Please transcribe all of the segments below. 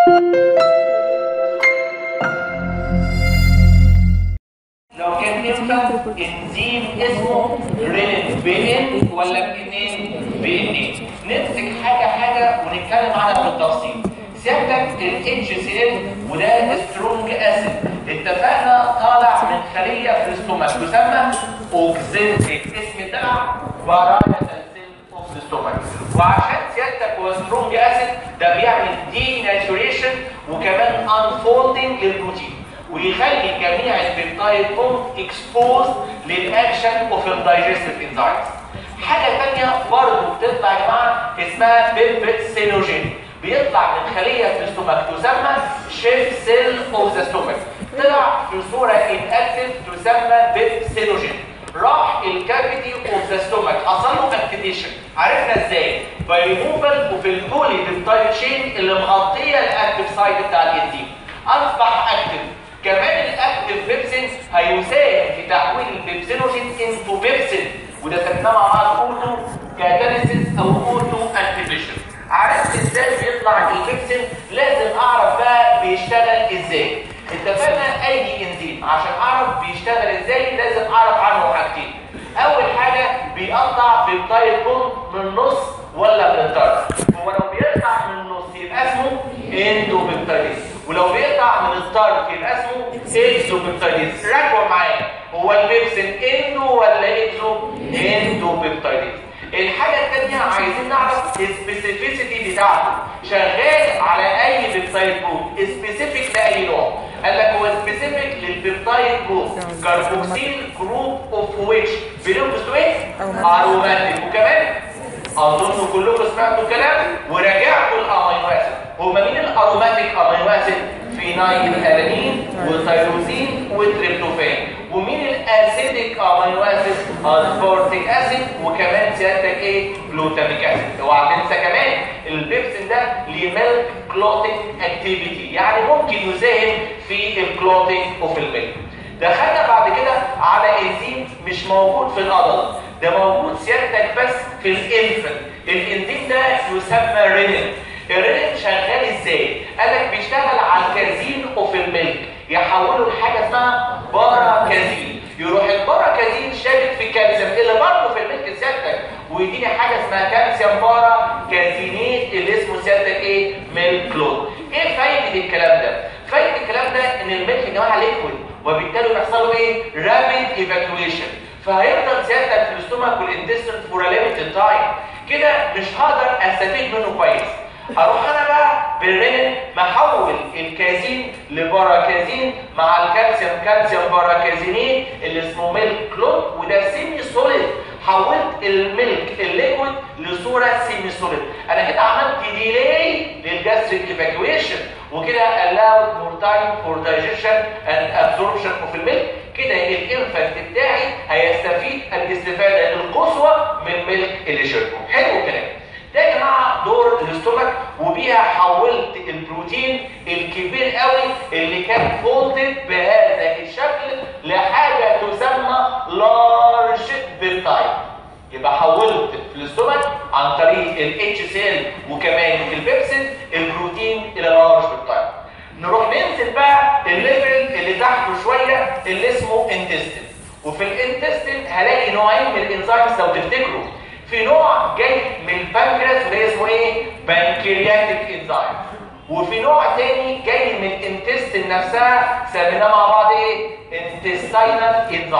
لو كان ينفع انزيم اسمه رينين بان ولا بانين بانين نمسك حاجه حاجه ونتكلم عنها بالتفصيل سيادتك الاتش سي ال وده سترونج اسيد اتفقنا طالع من خليه في الاستومك تسمى اوكزنتيك اسم ده برايا سيل اوف الاستومك وعشان سيادتك هو سترونج اسيد ده بيعمل دي ناتوريشن وكمان انفولدنج للبروتين ويخلي جميع البيبتايد بوند اكسبوز للاكشن اوف الدايجستيف انزايمز حاجه ثانيه برضه بتطلع يا جماعه اسمها بيبسينوجين بيطلع من خليه في الاستومك تسمى شيف سيل اوف ذا ستومك طلع في صوره انكتيف تسمى بيبسينوجين راح الكافيتي اوف ذا ستومك حصل له اكتيفيشن عرفنا ازاي باي ريموفال اوف البولي بيبتايد تشين اللي مغطيه الاكتيف سايت بتاع الانزيم اصبح اكتيف كمان الاكتيف بيبسين هيساهم في تحويل البيبسينوجين انتو بيبسين وده سميناه مع بعض اوتو كاتاليسيس او اوتو اكتيفيشن عرفت ازاي بيطلع البيبسين لازم اعرف بقى بيشتغل ازاي اتفقنا اي انزيم عشان اعرف بيشتغل ازاي لازم اعرف عنه حاجتين اول حاجه بيقطع بيبتايد بوند من النص ولا من الطرف هو لو بيقطع من النص يبقى اسمه اندو بيبتايديز ولو بيقطع من الطرف يبقى اسمه اكزو بيبتايديز راكبوا معايا هو البيبسين اندو ولا اكزو اندو بيبتايديز الحاجة الثانية عايزين نعرف السبيسيفيسيتي بتاعته شغال على اي بيبتايد جروب سبيسيفيك لاي نوع قال لك هو سبيسيفيك للبيبتايد جروب كاربوكسيل جروب اوف ويتش بيلونجز تو ايه؟ اروماتيك وكمان اظن كلكم سمعتوا الكلام وراجعتوا الامينو اسيد هما مين الاروماتيك امينو اسيد فينايل الانين وثيروزين وتريبتوفان ومين الاسيديك امينو اسيد اسبورتيك اسيد وكمان سيادتك ايه جلوتاميك اسيد اوعى تنسى كمان البيبسين ده ليه ميلك كلوتينج اكتيفيتي يعني ممكن يساهم في الكلوتينج اوف الميلك دخلنا بعد كده على انزيم مش موجود في الادلت ده موجود سيادتك بس في الانفنت الانزيم ده يسمى رينين الرينين شغال ازاي قال لك بيشتغل على الكازين اوف الميلك يحوله لحاجه اسمها باراكازين يروح الباراكازين شابك في الكالسيوم اللي برضه في الميلك سيادتك ويديني حاجه اسمها كالسيوم بارا كازينيت اللي اسمه سيادتك ايه ميلك كلود ايه فايده الكلام ده فايده الكلام ده ان الميلك يا جماعه ليكويد وبالتالي بيحصل له ايه رابيد ايفاكويشن فهيفضل سيادتك في الاستومك والانتستين فور ليميتد تايم كده مش هقدر استفيد منه كويس اروح انا بقى بالرنين محول الكازين لباراكازين مع الكالسيوم كالسيوم باراكازينين اللي اسمه ميلك كلود وده سيمي سوليد حولت الميلك الليكويد لصوره سيمي سوليد انا كده عملت ديلي للجاستريك ايفاكويشن وكده allowed more time for digestion and absorption of الميلك كده الانفانت بتاعي هيستفيد الاستفاده القصوى من الميلك اللي شربه حلو الكلام ده يا جماعه دور الاستومك وبيها حولت البروتين الكبير قوي اللي كان فولتد بهذا الشكل لحاجه تسمى لارج بيبتايد يبقى حولت في الاستومك عن طريق الاتش سيل وكمان البيبسين البروتين الى لارج بيبتايد نروح ننزل بقى الليفل اللي تحته شويه اللي اسمه انتستين وفي الانتستين هلاقي نوعين من الانزيمز لو تفتكروا في نوع جاي من البنكرياس اللي اسمه ايه بنكرياتيك انزيم وفي نوع تاني جاي من الانتستين نفسها سميناه مع بعض ايه انتستينال انزيم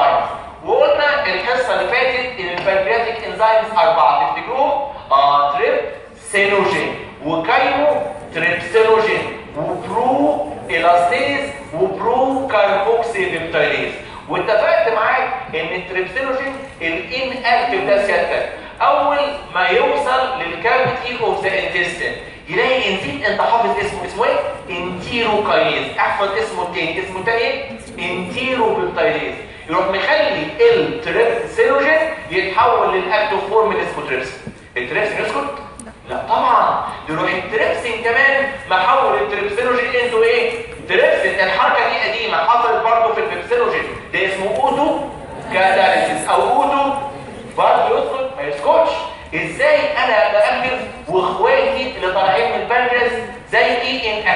وقلنا الحصه اللي فاتت ان البنكرياتيك انزيمز اربعه تفتكروهم اه تريب سينوجين وكايمو تريبسينوجين وبرو الاستيز وبرو كاربوكسي بيبتايديز واتفقت معاك ان التريبسينوجين الان اكتف ده سيادتك اول ما يوصل للكافيتي اوف ذا انتستين يلاقي انزيم انت حافظ اسمه اسمه ايه انتيروكاينيز احفظ اسمه التاني اسمه التاني ايه انتيرو بيبتايديز يروح مخلي التريبسينوجين يتحول للاكتف فورم اللي اسمه تريبسين التريبسين يسكت لا طبعا يروح التريبسين كمان محول التريبسينوجين انتو ايه تريبسين الحركه دي قديمه حصلت برضه في البيبسينوجين ده اسمه اوتو كاتاليسيس او اوتو برضه يسكت ما يسكتش ازاي انا بأكتف واخواتي اللي طالعين من البنكرياس زي ايه ان اكتف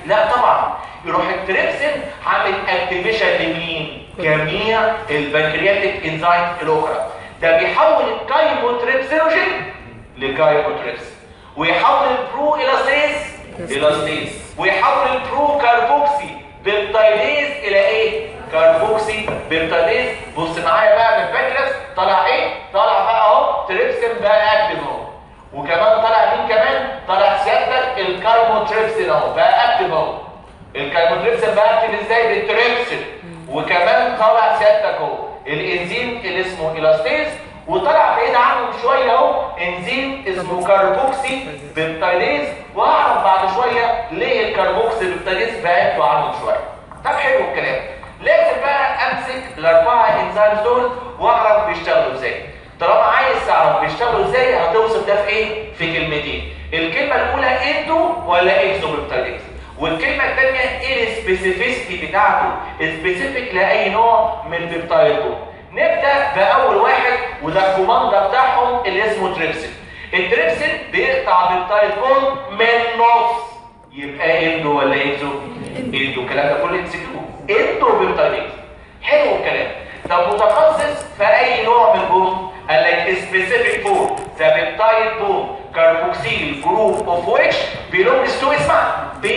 لا طبعا يروح التريبسين عامل اكتيفيشن لمين جميع البنكرياتيك انزيم الاخرى ده بيحول الكايموتريبسينوجين لكايموتريبسين ويحول البرو الاستيز الاستيز ويحول البرو كاربوكسي بيبتايديز الى ايه كاربوكسي بيبتايديز بص معايا بقى من البنكرياس طالع ايه طالع بقى اهو تريبسين بقى اكتف اهو وكمان طالع مين كمان طالع سيادتك الكايموتريبسين اهو بقى اكتف اهو الكايموتريبسين بقى اكتف ازاي بالتريبسين وكمان طالع سيادتك اهو الانزيم اللي اسمه الاستيز وطلع بعيد عنه شويه اهو انزيم اسمه كاربوكسي بيبتايديز واعرف بعد شويه ليه الكاربوكسي بيبتايديز بعدته عنه شويه طب حلو الكلام لازم بقى امسك الاربعه انزيمز دول واعرف بيشتغلوا ازاي طالما عايز تعرف بيشتغلوا ازاي هتوصف ده في ايه في كلمتين الكلمه الاولى اندو ولا اكزو بيبتايديز والكلمه الثانيه ايه السبيسيفيستي بتاعته سبيسيفيك لاي نوع من البيبتايد دول نبدا باول واحد وده الكوماندا بتاعهم اللي اسمه تريبسين التريبسين بيقطع بيبتايد بون من نص يبقى اندو ولا اكزو اندو الكلام ده كله تسكتوه اندو بيبتايد حلو الكلام طب متخصص في اي نوع من البون قال لك سبيسيفيك فور ذا بيبتايد بون كاربوكسيل جروب اوف ويتش بيلونجز تو اسمع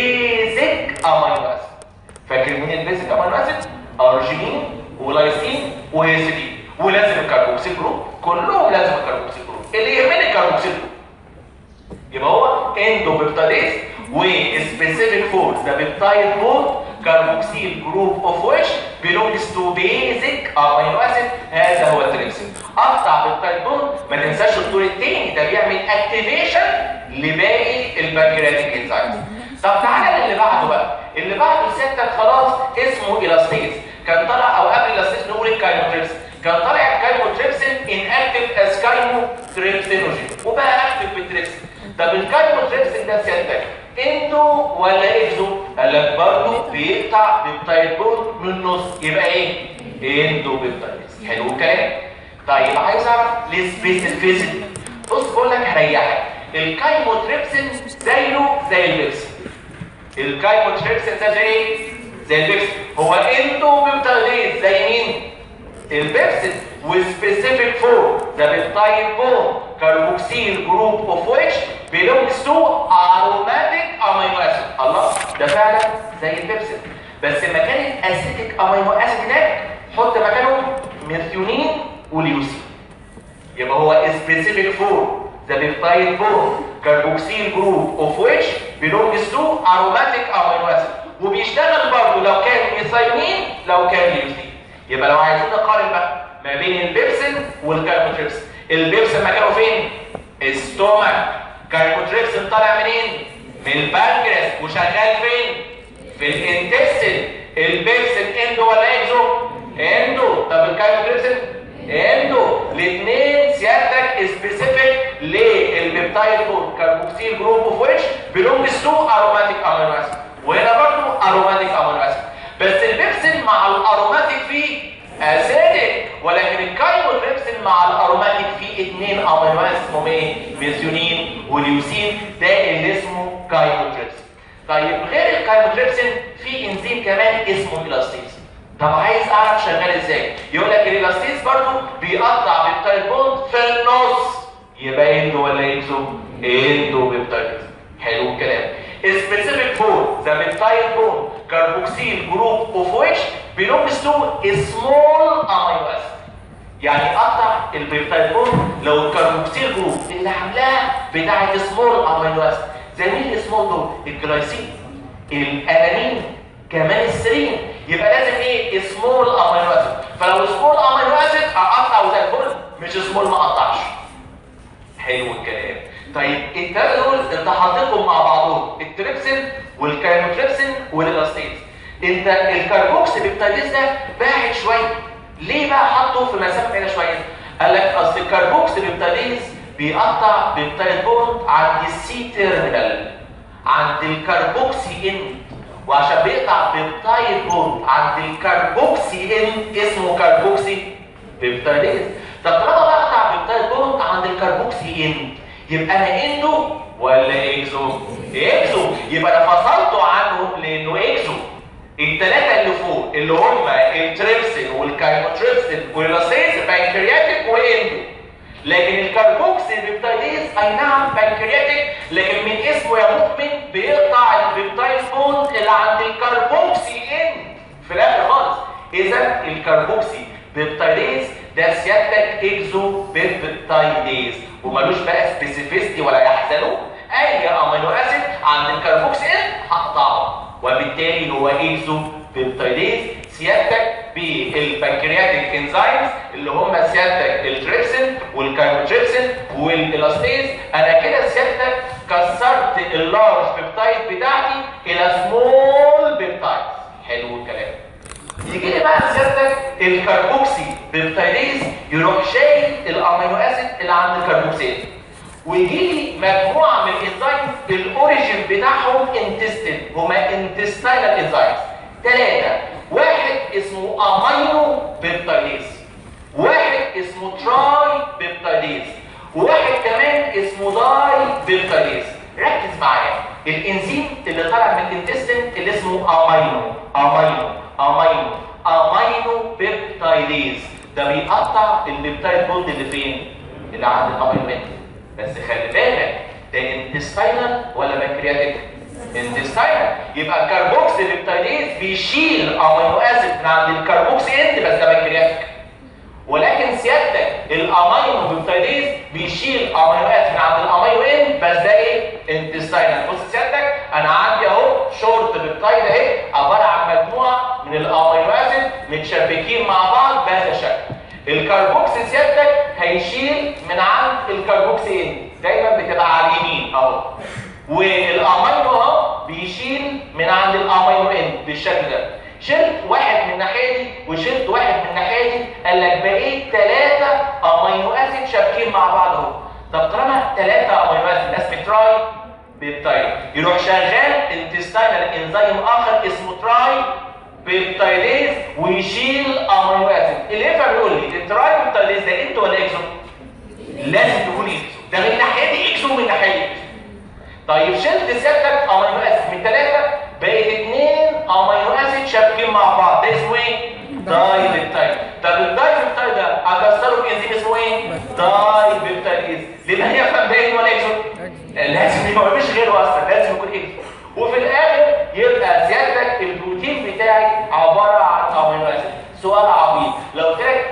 بيزك امينو اسيد فاكر مين البيزك امينو اسيد ارجينين ولايسين وهيستidine ولازم الكاربوكسيل جروب كلهم لازم الكاربوكسيل جروب اللي يهمني الكاربوكسيل جروب يبقى هو اندو بيبتايديز وسبيسيفيك فور ذا بيبتايد بون كاربوكسيل جروب اوف ويتش belongs to basic امينو اسيد هذا هو التريبسين اقطع بيبتايد بون ما ننساش الدور الثاني ده بيعمل اكتيفيشن لباقي البنكرياتيك انزيمز طب تعالى للي بعده بقى اللي بعده سيادتك خلاص اسمه الاستيز كان طلع او قبل الاستيز نقول الكايموتريبسين كان طالع الكايموتريبسين ان اكتف از كايموتريبسينوجين وبقى اكتف بالتريبسين طب الكايموتريبسين ده سيادتك اندو ولا اكزو قال لك برضه بيقطع بيبتايد بون من النص يبقى ايه اندو بيبتايد حلو الكلام طيب عايز اعرف السبيسيفيسيتي بص بقول لك هريحك الكايموتريبسين زيه زي البيبسين الكايموتريبسين ده زي ايه زي البيبسين هو اندو بيبتايد زي مين البيبسين وسبيسيفيك فور ذا بيبتايد بون كاربوكسيل جروب اوف ويتش belongs to aromatic amino acid الله ده فعلا زي البيبسين بس مكان الاسيتيك امينو اسيد هناك حط مكانه ميثيونين وليوسين يبقى هو سبيسيفيك فور ذا بيبتايد بون كاربوكسيل جروب اوف ويتش belongs to aromatic amino acid وبيشتغل برضه لو كان ميثيونين لو كان ليوسين يبقى لو عايزين نقارن بقى ما بين البيبسين والكاربوتريبسين البيبسين مكانه فين الستومك كاربوتريبسين طالع منين من البنكرياس وشغال فين في الانتستين البيبسين اندو ولا اكزو اندو طب الكاربوتريبسين اندو الاثنين سيادتك سبيسيفيك للبيبتايد بون كاربوكسيل جروب اوف ويتش بيلونجز تو اروماتيك امينو اسيد وهنا برضه اروماتيك امينو اسيد بس البيبسين مع الاروماتيك فيه اسيدك ولكن الكايموتريبسين مع الاروماتيك فيه اثنين امينو اسيد اسمهم ايه ميثيونين وليوسين ده اللي اسمه كايموتريبسين طيب غير الكايموتريبسين في انزيم كمان اسمه الاستيز طب عايز اعرف شغال ازاي يقول لك الالاستيز برضو بيقطع بيبتايد بوند في النص يبقى اندو ولا اكزو اندو بيبتايد حلو الكلام specific for the peptide bond carboxyl group of which belongs to a small amino acid يعني قطع البيبتايد بوند لو الكاربوكسيل جروب اللي عاملاها بتاعه سمول امينو اسيد زي مين السمول دول الجلايسين الالانين كمان السرين يبقى لازم ايه سمول امينو اسيد فلو سمول امينو اسيد اقطع زي الفل مش سمول ما اقطعش حلو الكلام طيب الثلاثه دول انت حاططهم مع بعضهم التريبسين والكايموتريبسين والالاستيز انت الكاربوكسي بيبتايديز ده باعد شويه ليه بقى حطه في مسافه بعيده شويه قال لك اصل الكاربوكسي بيبتايديز بيقطع بيبتايد بوند عند السي تيرمينال عند الكاربوكسي ان وعشان بيقطع بيبتايد بوند عند الكاربوكسي ان اسمه كاربوكسي بيبتايديز طب طالما بقطع بيبتايد بوند عند الكاربوكسي ان يبقى انا اندو ولا اكزو اكزو يبقى انا فصلته عنه ليه الثلاثه اللي فوق اللي هم التريبسين والكايموتريبسين والالاستيز بانكرياتيك واندو لكن الكربوكسي بيبتايديز اي نعم بانكرياتيك لكن من اسمه يا مؤمن بيقطع البيبتايد بوند اللي عند الكربوكسي ان في الاخر خالص اذا الكربوكسي بيبتايديز ده سيادتك اكزو بيبتايديز ومالوش بقى سبيسيفيستي ولا يحزنوا اي امينو اسيد عند الكربوكسي ان هقطعه وبالتالي هو اكزو بيبتايديز سيادتك بالبنكرياتيك انزيمز اللي هم سيادتك التريبسين والكاربوتريبسين والالاستيز انا كده سيادتك كسرت اللارج بيبتايد بتاعتي الى سمول بيبتايد حلو الكلام يجي لي بقى سيادتك الكربوكسي بيبتايديز يروح شايل الامينو اسيد اللي عند الكربوكسيل ويجي لي مجموعه من الانزيمز الاوريجين بتاعهم انتستين هما انتستينال انزيمز ثلاثه واحد اسمه امينو بيبتايديز واحد اسمه تراي بيبتايديز وواحد كمان اسمه داي بيبتايديز ركز معايا الانزيم اللي طالع من الانتستين اللي اسمه امينو امينو امينو امينو بيبتايديز ده بيقطع البيبتايد بوند اللي فين اللي عند الامينو بس خلي بالك ده انتستينال ولا بنكرياتيك انتستينال يبقى الكربوكس بيبتايديز بيشيل امينو اسيد من عند الكربوكس انت بس ده بنكرياتيك ولكن سيادتك الامينو بيبتايديز بيشيل امينو اسيد من عند الامينو ان بس ده ايه انتستينال بص سيادتك انا عندي اهو شورت بيبتايد اهي عباره عن مجموعه من الامينو اسيد متشبكين مع بعض بهذا الشكل الكربوكس سيادتك هيشيل من عند الكربوكس ان دايما بتبقى على اليمين اهو والامينو اهو بيشيل من عند الامينو ان بالشكل ده شلت واحد من الناحيه دي وشلت واحد من الناحيه دي قال لك بقيت ثلاثه امينو اسيد شابكين مع بعض اهو طب طالما ثلاثه امينو اسيد اسمه تراي بيبتايد يروح شغال انتستينال انزيم اخر اسمه تراي بيبتايديز ويشيل امينو اسيد اللي ينفع يقول لي التراي بيبتايديز ده انت ولا اكسو لازم تكون اكسو ده من ناحيه دي اكسو ومن ناحيه دي طيب شلت سيادتك امينو اسيد من ثلاثه بقت اثنين امينو اسيد شابكين مع بعض ده اسمه ايه داي بيبتايد طب الداي بيبتايد ده اكسره بانزيم اسمه ايه داي بيبتايديز لان هي فاهم باين ولا اكسو لازم يبقى مفيش غيره اصلا لازم يكون اكسو وفي الاخر يبقى زيادتك البروتين بتاعي عباره عن امينو اسيد سؤال عبيط لو قلت لك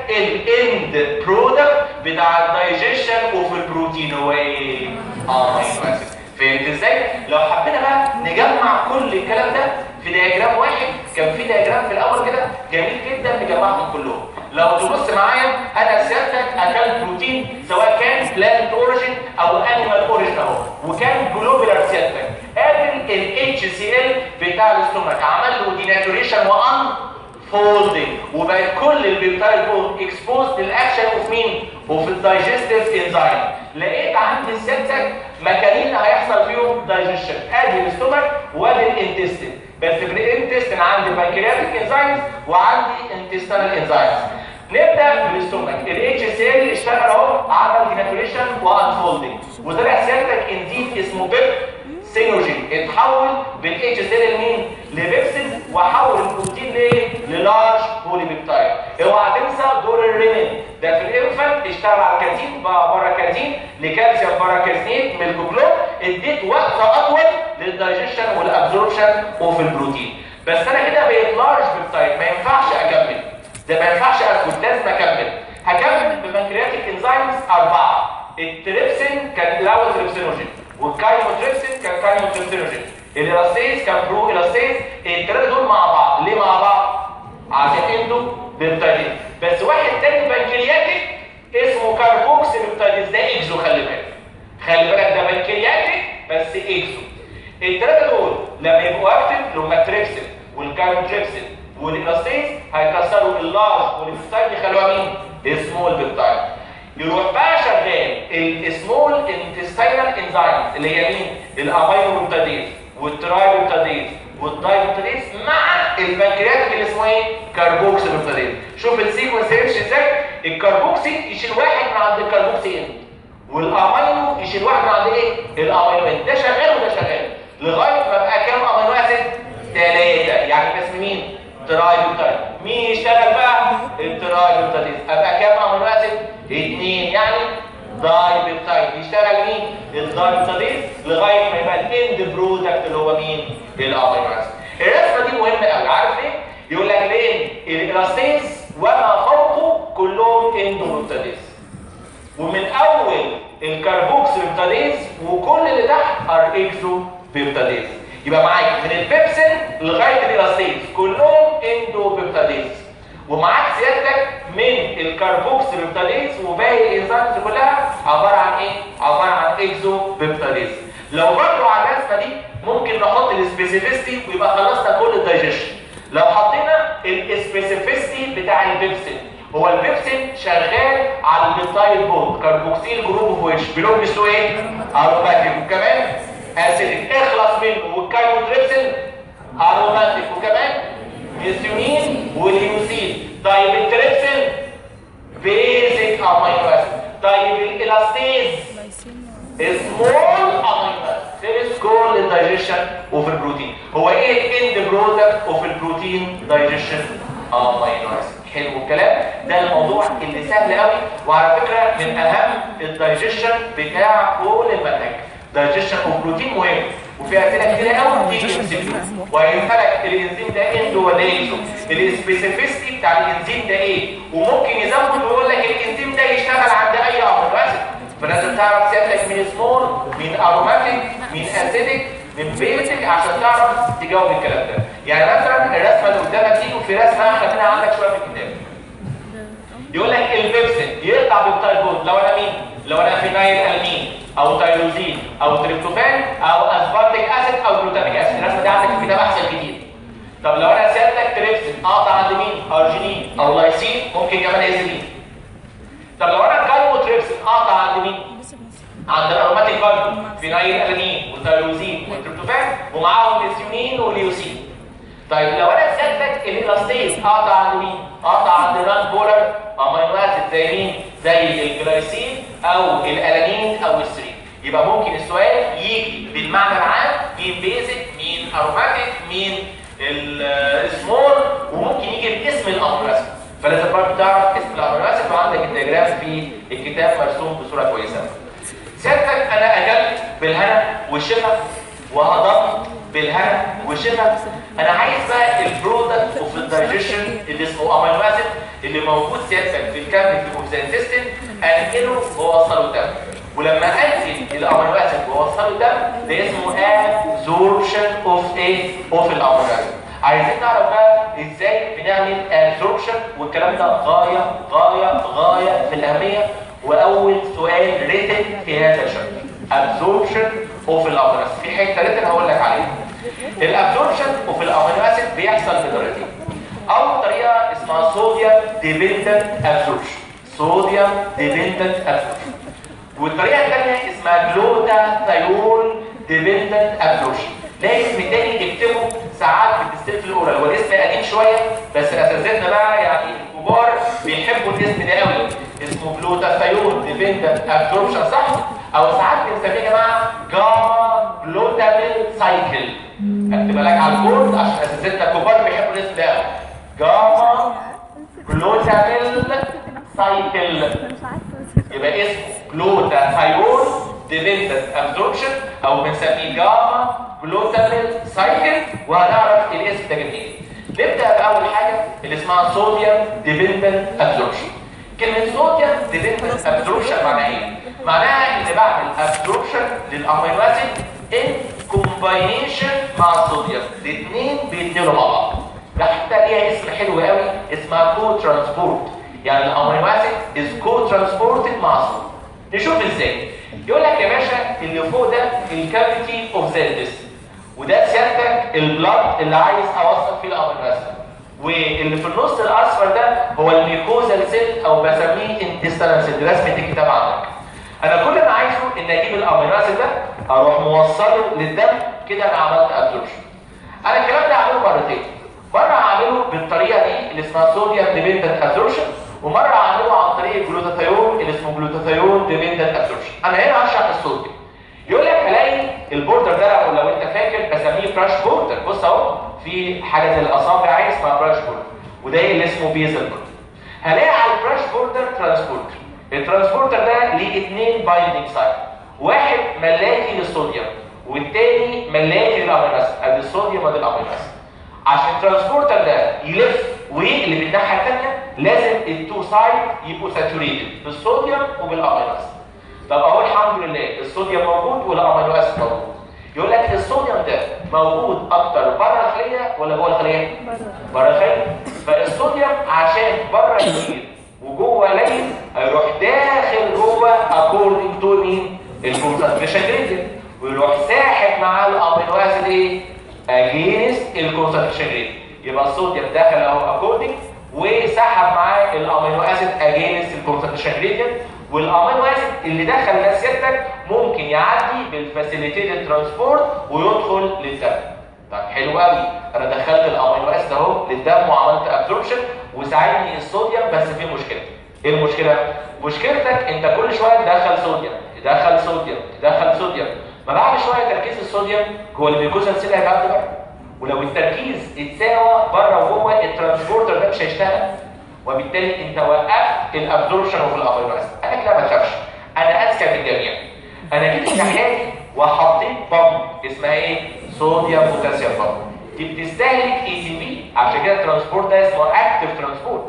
الاند برودكت بتاع الدايجيشن وفي البروتين هو ايه امينو اسيد فهمت ازاي لو حبينا بقى نجمع كل الكلام ده في دياجرام واحد كان في دياجرام في الاول كده جميل جدا نجمعهم كلهم لو تبص معايا انا سيادتك اكلت بروتين سواء كان بلانت اوريجين او انيمال اوريجين اهو وكان جلوبولار سيادتك قابل الاتش سي ال بتاع الاستومك عمل له ديناتوريشن وان فولدنج وبقت كل البيبتايد بوند اكسبوزد للاكشن اوف مين؟ وفي الدايجستيف انزيم لقيت عند سيادتك مكانين هيحصل فيهم دايجيشن ادي الاستومك وادي الانتستين بس في الانتستين عندي بانكرياتيك انزيمز وعندي انتستينال انزيمز نبدا بالاستومك الاتش سي ال اشتغل اهو عمل ديناتوريشن وانفولدنج وطلع سيادتك انزيم اسمه بيب سينوجين اتحول بالاتش سي لمين؟ لبيبسين وحول البروتين لايه؟ للارج بولي بيبتايد اوعى تنسى دور الرينين ده في الانفانت اشتغل على الكاتين بقى بره كاتين لكالسيوم بره كالسينيت ميلكوجلوب اديت وقت اطول للدايجيشن والابزوربشن وفي البروتين بس انا كده بقيت لارج بيبتايد ما ينفعش اكمل ده ما ينفعش اسكت لازم اكمل هكمل ببنكرياتيك انزيمز اربعه التريبسين كان الاول تريبسينوجين والكايموتريبسين كان كايموتريبسينوجين الالاستيز كان برو الاستيز الثلاثه دول مع بعض ليه مع بعض عشان اندو بيبتايدين بس واحد تاني بنكرياتيك اسمه كاربوكس بيبتايديز ده اكزو خلي بالك خلي بالك ده بنكرياتيك بس اكزو الثلاثه دول لما يبقوا اكتف اللي هم التريبسين والكايموتريبسين والالاستيز هيكسروا اللارج والبيبتايد يخلوها مين؟ السمول بيبتايد يروح بقى شغال السمول انتستينال انزيمز اللي هي مين؟ الامينو بيبتايديز والتراي بيبتايديز والداي بيبتايديز مع البنكرياتيك اللي اسمه ايه؟ كاربوكسي بيبتايديز شوف السيكونس يمشي ازاي؟ الكاربوكسي يشيل واحد من عند الكاربوكسي ان والامينو يشيل واحد من عند ايه؟ الامينو ان ده شغال وده شغال لغايه ما بقى كام امينو اسيد؟ ثلاثه يعني اسم مين؟ تراي بيبتايد مين يشتغل بقى التراي بيبتايد ابقى كام امينو اسيد اثنين يعني داي بيبتايد يشتغل مين الداي بيبتايد لغايه ما يبقى الاند برودكت اللي هو مين الامينو اسيد الرسمه دي مهمه قوي عارف ليه يقول لك ليه الالاستيز وما فوقه كلهم اندوبيبتايدز ومن اول الكربوكس بيبتايدز وكل اللي تحت ار اكزو بيبتايدز يبقى معاك من البيبسين لغايه الالاستيز كلهم اندوبيبتايدز ومعاك سيادتك من الكربوكس بيبتايدز وباقي الانزيمز كلها عباره عن ايه عباره عن اكزو بيبتايدز لو برضه على الرسمه دي ممكن نحط السبيسيفيستي ويبقى خلصنا كل الدايجيشن لو حطينا السبيسيفيستي بتاع البيبسين هو البيبسين شغال على البيبتايد بوند كربوكسيل جروب اوف ويتش بيلونجز تو ايه؟ اروماتيك وكمان اسيدك اخلص منه والكايوتريبسين اروماتيك وكمان ميثيونين واليوسين طيب التريبسين بيزك امينو اسيد طيب الالاستيز سمول امينو اسيد فيرست جول للدايجيشن وفي البروتين هو ايه الاند برودكت اوف البروتين دايجيشن امينو اسيد حلو الكلام ده الموضوع اللي سهل قوي وعلى فكره من اهم الدايجيشن بتاع كل المنهج دايجيشن اوف بروتين مهم وفي اسئله كتير قوي بتيجي تمسكه وهيسالك الانزيم ده اندو ولا ايزو السبيسيفيستي بتاع الانزيم ده ايه وممكن يزود ويقول لك الانزيم ده يشتغل عند اي امينو اسيد فلازم تعرف سيادتك من سمول من اروماتيك من اسيدك من بيزك عشان تعرف تجاوب الكلام ده يعني مثلا الرسمه اللي قدامك دي وفي رسمه احنا منها عندك شويه في الكتاب يقول لك البيبسين يقطع بالتايبود لو انا مين لو انا فينايل المين او تايروزين او تريبتوفان او اسبارتيك اسيد او جلوتاميك اسيد الرسمه دي عندك في الكتاب احسن كتير طب لو انا سيادتك تريبسين اقطع عند مين ارجينين او لايسين ممكن كمان ازيلين طب لو انا كايموتريبسين اقطع عند مين عند الاروماتيك فاليو فينايل الانين وتايروزين والتريبتوفان ومعاهم ميثيونين واليوسين طيب لو انا سالتك الالاستيز اقطع عند مين اقطع عند الران بولر امينو اسيد زي مين زي الجلايسين او الالانين او السرين يبقى ممكن السؤال يجي بالمعنى العام مين بيزك مين اروماتيك مين السمول وممكن يجي باسم الامينو اسيد فلازم برضه تعرف اسم الامينو اسيد وعندك الدياجرام في الكتاب مرسوم بصوره كويسه سيادتك انا اكلت بالهنا والشفا وهضمت بالهنا والشفا انا عايز بقى البرودكت اوف الدايجيشن اللي اسمه امينو اسيد اللي موجود سيادتك في الكافيتي اوف ذا انتستين انقله واوصله الدم ولما انزل الامينو اسيد واوصله الدم ده اسمه ابزوربشن اوف ايه اوف الامينو اسيد عايزين نعرف بقى ازاي بنعمل ابزوربشن والكلام ده غايه غايه غايه في الاهميه واول سؤال ريتن في هذا الشكل absorption اوف الامينو اسيد في حته ريتن هقول لك عليها الابزوربشن اوف الامينو اسيد بيحصل بطريقتين اول طريقه اسمها صوديوم ديبندنت ابزوربشن صوديوم ديبندنت ابزوربشن والطريقه الثانيه اسمها جلوتاثيون ديبندنت ابزوربشن ده اسم تاني تكتبه ساعات بتستلف الاورال هو الاسم قديم شويه بس اساتذتنا بقى يعني الكبار بيحبوا الاسم ده قوي اسمه جلوتاثيون ديبندنت ابزوربشن صح او ساعات بنسميه يا جماعه جاما جلوتاميل سايكل اكتبها لك على البورد عشان اساتذتنا الكبار بيحبوا الاسم ده قوي جاما جلوتاميل سايكل يبقى اسمه جلوتاثيون ديبندنت ابزوربشن او بنسميه جاما جلوتاميل سايكل وهنعرف الاسم ده جميل نبدا باول حاجه اللي اسمها صوديوم ديبندنت ابزوربشن كلمه صوديوم ديبندنت ابزوربشن معناها ايه معناها ان بعمل ابزوربشن للامينو اسيد ان كومباينيشن مع الصوديوم الاثنين بيتنقلوا مع بعض ده حتى ليها اسم حلو قوي اسمها كو ترانسبورت يعني الامينو اسيد از كو ترانسبورتد مع الصوديوم نشوف ازاي يقول لك يا باشا اللي فوق ده الكافيتي اوف ذا وده سيادتك البلاد اللي عايز اوصل فيه الامينو اسيد واللي في النص الاصفر ده هو الميكوزال سيل او بسميه انتستينال سيل رسمه الكتاب عندك انا كل ما عايزه ان اجيب الامينو اسيد ده اروح موصله للدم كده انا عملت ابزوربشن انا الكلام ده هعمله مرتين مره هعمله بالطريقه دي اللي اسمها صوديوم ديبندنت ابزوربشن ومره هعمله عن طريق الجلوتاثيون اللي اسمه جلوتاثيون ديبندنت ابزوربشن انا هنا هشرح الصوديوم يقول لك هلاقي البوردر ده لو, لو انت فاكر بسميه براش بوردر بص بص اهو في حاجه زي الاصابع اسمها براش بوردر وده اللي اسمه بيزل بوردر هلاقي على البراش بوردر ترانسبورتر الترانسبورتر ده ليه اثنين بايندينج سايت واحد ملاكي للصوديوم والتاني ملاكي للامينو اسيد ادي الصوديوم وادي الامينو اسيد عشان الترانسبورتر ده يلف ويقلب الناحيه الثانيه لازم التو سايد يبقوا ساتوريتد بالصوديوم وبالامينو اسيد طب اهو الحمد لله الصوديوم موجود والامينو اسيد موجود يقول لك الصوديوم ده موجود اكتر بره الخليه ولا جوه الخليه بره الخليه فالصوديوم عشان بره كتير وجوه قليل هيروح داخل جوه اكوردنج تو مين الكونسنتريشن جريدينت ويروح ساحب معاه الامينو اسيد ايه اجينست الكونسنتريشن جريدينت يبقى الصوديوم دخل اهو اكوردنج وسحب معاه الامينو اسيد اجينست الكونسنتريشن جريدينت والامينو اسيد اللي دخل ده سيادتك ممكن يعدي بالفاسيليتيد ترانسبورت ويدخل للدم طب حلو قوي انا دخلت الامينو اسيد اهو للدم وعملت ابزوربشن وساعدني الصوديوم بس في مشكله ايه المشكله مشكلتك انت كل شويه تدخل صوديوم تدخل صوديوم تدخل صوديوم ما بعد شويه تركيز الصوديوم جوه الجلوكوز سيل هيبقى بره ولو التركيز اتساوى بره وجوه الترانسبورتر ده مش هيشتغل وبالتالي انت وقفت الابزوربشن اوف الامينو اسيد انا كده ما تخافش انا اذكى من الجميع انا جيت ناحيتي وحطيت بامب اسمها ايه صوديوم بوتاسيوم بامب دي بتستهلك اي سي بي عشان كده الترانسبورت ده اسمه اكتف ترانسبورت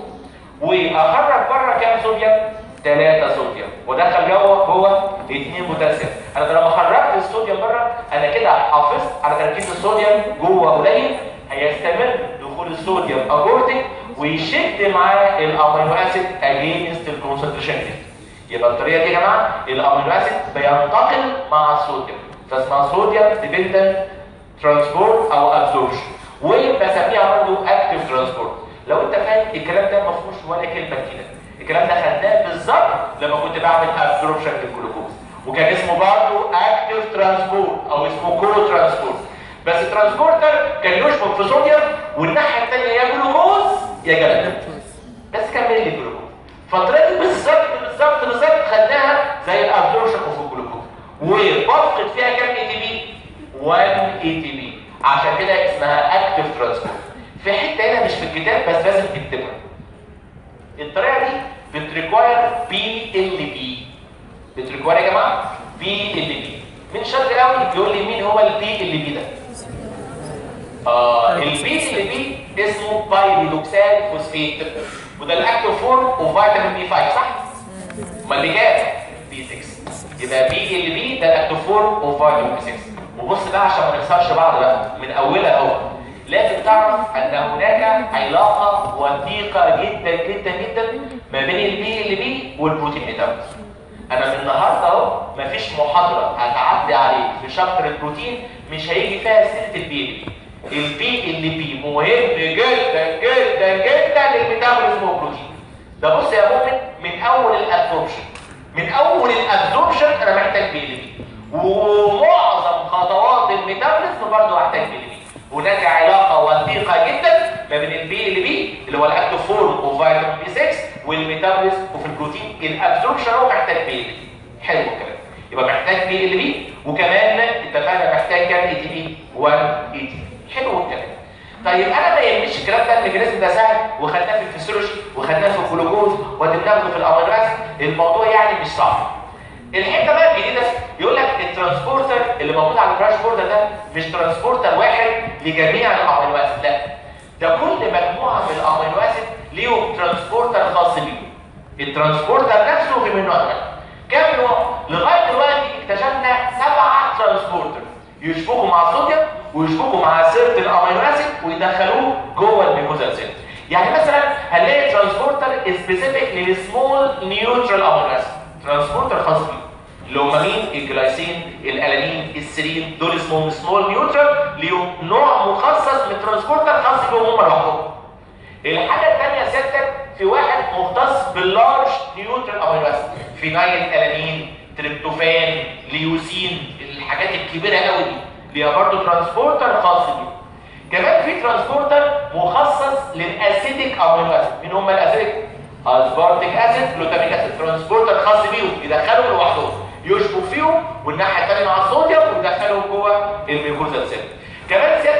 واخرج بره كام صوديوم 3 صوديوم ودخل جوه جوه 2 بوتاسيوم انا لما خرجت الصوديوم بره انا كده حافظت على تركيز الصوديوم جوه قليل هيستمر دخول الصوديوم اجورتك ويشد معاه الامينو اسيد اجينست الكونسنتريشن يبقى الطريقه دي يا جماعه الامينو اسيد بينتقل مع الصوديوم فاسمها صوديوم ديبندنت ترانسبورت او ابزوربشن وبسميها برضه اكتف ترانسبورت لو انت فاهم الكلام ده ما فيهوش ولا كلمه جديده الكلام ده خدناه بالظبط لما كنت بعمل ابزوربشن للجلوكوز وكان اسمه برضه اكتف ترانسبورت او اسمه كو ترانسبورت بس الترانسبورتر كان يشبك في صوديوم والناحيه الثانيه يا جلوكوز يا جلد بس كمل لي الجلوكوز فالطريقه دي بالظبط بالظبط بالظبط خدناها زي الابزوربشن اوف الجلوكوز وبفقد فيها كام اي تي بي 1 اي تي بي عشان كده اسمها اكتف ترانسبورت في حته هنا مش في الكتاب بس لازم تكتبها الطريقه دي بتريكواير بي ال بي بتريكواير يا جماعه بي ال بي من شاطر قوي بيقول لي مين هو البي ال بي ده آه البي ال بي اسمه بايريدوكسال فوسفيت وده الاكتيف فورم اوف فيتامين بي 5 صح امال اللي جاب بي 6 يبقى بي ال بي ده الاكتيف فورم اوف فيتامين بي 6 وبص بقى عشان ما نخسرش بعض بقى من اولها اهو لازم تعرف ان هناك علاقه وثيقه جدا جدا جدا ما بين البي ال بي والبروتين ميتابوليزم انا من النهارده اهو مفيش محاضره هتعدي عليك في شابتر البروتين مش هيجي فيها سيره البي ال بي البي ال بي مهم جدا جدا جدا للميتابوليزم والبروتين ده بص يا مؤمن من اول الابزوربشن من اول الابزوربشن انا محتاج بي ال بي ومعظم خطوات الميتابوليزم برضه هحتاج بي ال بي هناك علاقه وثيقه جدا ما بين البي ال بي اللي هو الاكتيف فورم اوف فيتامين بي 6 والميتابوليزم وفي البروتين الابزوربشن هو محتاج بي ال بي حلو الكلام يبقى محتاج بي ال بي وكمان اتفقنا محتاج كام اي تي بي 1 اي تي بي حلو الكلام طيب انا ما يهمنيش الكلام ده الميكانيزم ده سهل وخدناه في الفسيولوجي وخدناه في الجلوكوز وهناخده في الامينو اسيد الموضوع يعني مش صعب الحته بقى الجديده يقول لك الترانسبورتر اللي موجود على الكراش بوردر ده مش ترانسبورتر واحد لجميع الامينو اسيد لا ده كل مجموعه من الامينو اسيد ليهم ترانسبورتر خاص بيهم الترانسبورتر نفسه في منه انواع كام نوع لغايه دلوقتي اكتشفنا سبعه ترانسبورتر يشبكوا مع الصوديوم ويشبكوا مع سيره الامينو اسيد ويدخلوه جوه الجلوكوز سيل يعني مثلا هنلاقي ترانسبورتر سبيسيفيك للسمول نيوترال امينو اسيد ترانسبورتر خاص بيه اللي هم مين الجلايسين الالانين السيرين دول اسمهم سمول نيوترال ليهم نوع مخصص من الترانسبورتر خاص بيهم هم لوحدهم الحاجه الثانيه سيادتك في واحد مختص باللارج نيوترال امينو اسيد فينايل الانين تريبتوفان ليوسين الحاجات الكبيره قوي دي ليها برضه ترانسبورتر خاص بيه كمان في ترانسبورتر مخصص للاسيديك امينو اسيد مين هم الاسيديك اسبارتيك اسيد جلوتاميك اسيد ترانسبورتر خاص بيهم يدخلهم لوحدهم يشبك فيهم والناحيه الثانيه مع الصوديوم ويدخلهم جوه الميوكوزا سيل كمان سيادتك في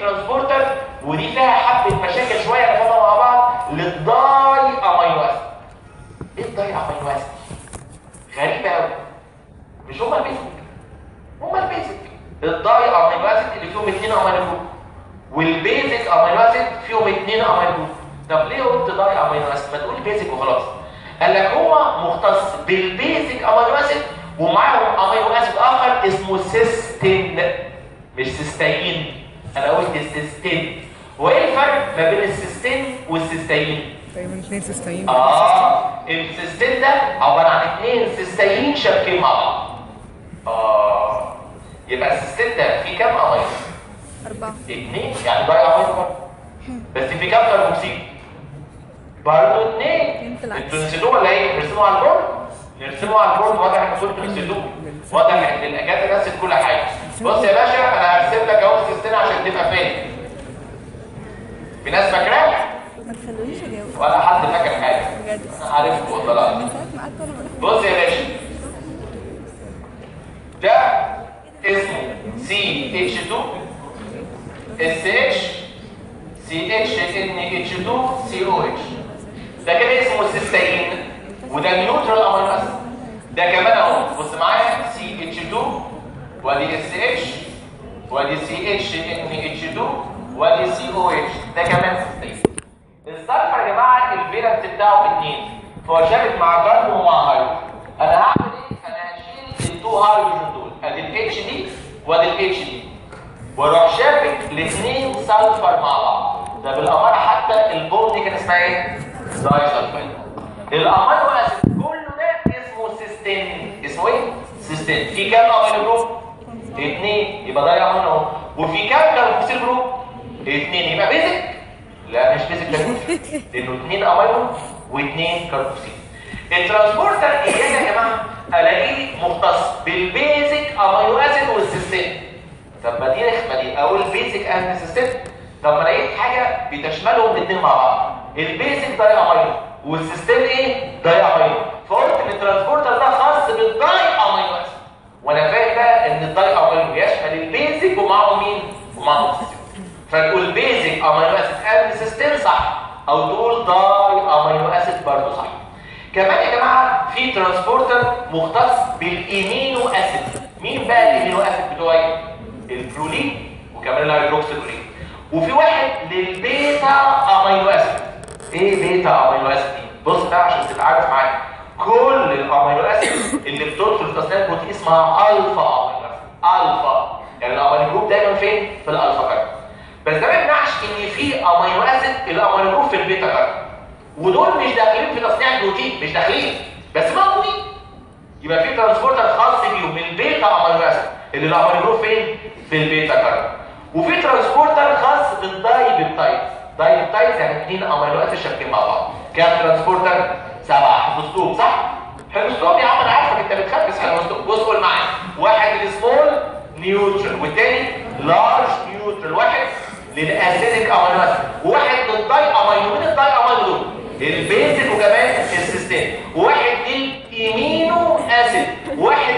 ترانسبورتر ودي فيها حبه مشاكل شويه نفهمها مع بعض للداي امينو اسيد ايه الداي امينو اسيد غريبه قوي مش هما البيزك هما البيزك الداي امينو اسيد اللي فيهم اثنين امينو جروب والبيزك امينو اسيد فيهم اثنين امينو جروب طب ليه قلت داي امينو اسيد ما تقول بيزك وخلاص قال لك هو مختص بالبيزك امينو اسيد ومعاهم امينو اسيد اخر اسمه سيستين مش سيستين انا قلت السيستين وايه الفرق ما بين السيستين والسيستين تقريبا اثنين سيستين اه السيستين ده عباره عن اثنين سيستين شابكين مع بعض اه يبقى السيستين ده فيه كام امينو أربعة اثنين يعني ضايع امينو برضه بس في كام كربوكسيل برضه اثنين انت العكس. انتوا نسيتوه ولا ايه نرسمه على البورد نرسمه على البورد واضح ان كنتوا نسيتوه واضح ان الاجازه نسيت كل حاجه بص يا باشا انا هرسم لك اهو السيستين عشان تبقى فاهم في ناس فاكراه ما تخلونيش اجاوب ولا حد فاكر حاجه بجد انا عارف والله لا من ساعة ما قعدت وانا بقول بص يا باشا ده اسمه CH2 SH CH2 COH ده كده اسمه سيستين وده نيوترال امينو اسيد ده كمان اهو بص معايا CH2 وادي SH وادي CH2 وادي COH ده كمان سيستين السلفر يا جماعه الفيرنس بتاعه اثنين فهو شابك مع كاربون ومع هيدروجين انا هعمل ايه انا هشيل التو هيدروجين دول ادي الاتش دي وادي الاتش دي واروح شابك الاثنين سلفر مع بعض ده بالاماره حتى البوم دي كان اسمها ايه داي سلفايد الامينو اسيد كله ده اسمه سيستين اسمه ايه سيستين في كام امينو جروب اثنين يبقى ده امينو اهو وفي كام كاربوكسيل جروب اثنين يبقى بيزك لا مش بيزك ده لانه اثنين امينو واثنين كاربوكسيل الترانسبورتر ايه يا جماعه الاقيه مختص بالبيزك امينو اسيد والسيستين طب ما دي رخمه دي اقول بيزك اند سيستم طب ما لقيت حاجه بتشملهم الاثنين مع بعض البيزك داي امينو والسيستم ايه داي امينو فقلت ان الترانسبورتر ده خاص بالداي امينو اسيد وانا فاهم بقى ان الداي امينو يشمل البيزك ومعه مين ومعه السيستم فتقول بيزك امينو اسيد اند سيستم صح او تقول داي امينو اسيد برضه صح كمان يا جماعه في ترانسبورتر مختص بالامينو اسيد مين بقى الامينو اسيد بتوعي البرولين وكمان الهيدروكسيكولين وفي واحد للبيتا امينو اسيد ايه بيتا امينو اسيد دي بص بقى عشان تبقى عارف معايا كل الامينو اسيد اللي بتدخل في تصنيع البروتين اسمها الفا امينو اسيد الفا يعني الامينو جروب دايما فين في الالفا كارب بس ده ما يمنعش ان في امينو اسيد الامينو جروب في البيتا كارب ودول مش داخلين في تصنيع البروتين مش داخلين بس موجودين يبقى في ترانسبورتر خاص بيهم البيتا امينو اسيد اللي الامينو جروب فين في البيتا كارب وفي ترانسبورتر خاص بالداي بيبتايد داي بيبتايد يعني اثنين امينو اسيد شابكين مع بعض كام ترانسبورتر سبعه حفظتهم صح حفظتهم يا عم انا عارفك انت بتخبس حفظتهم بص قول معايا واحد السمول نيوترال والتاني لارج نيوترال واحد للاسيدك امينو اسيد وواحد للداي امينو مين الداي امينو دول البيزك وكمان السيستين وواحد للامينو اسيد واحد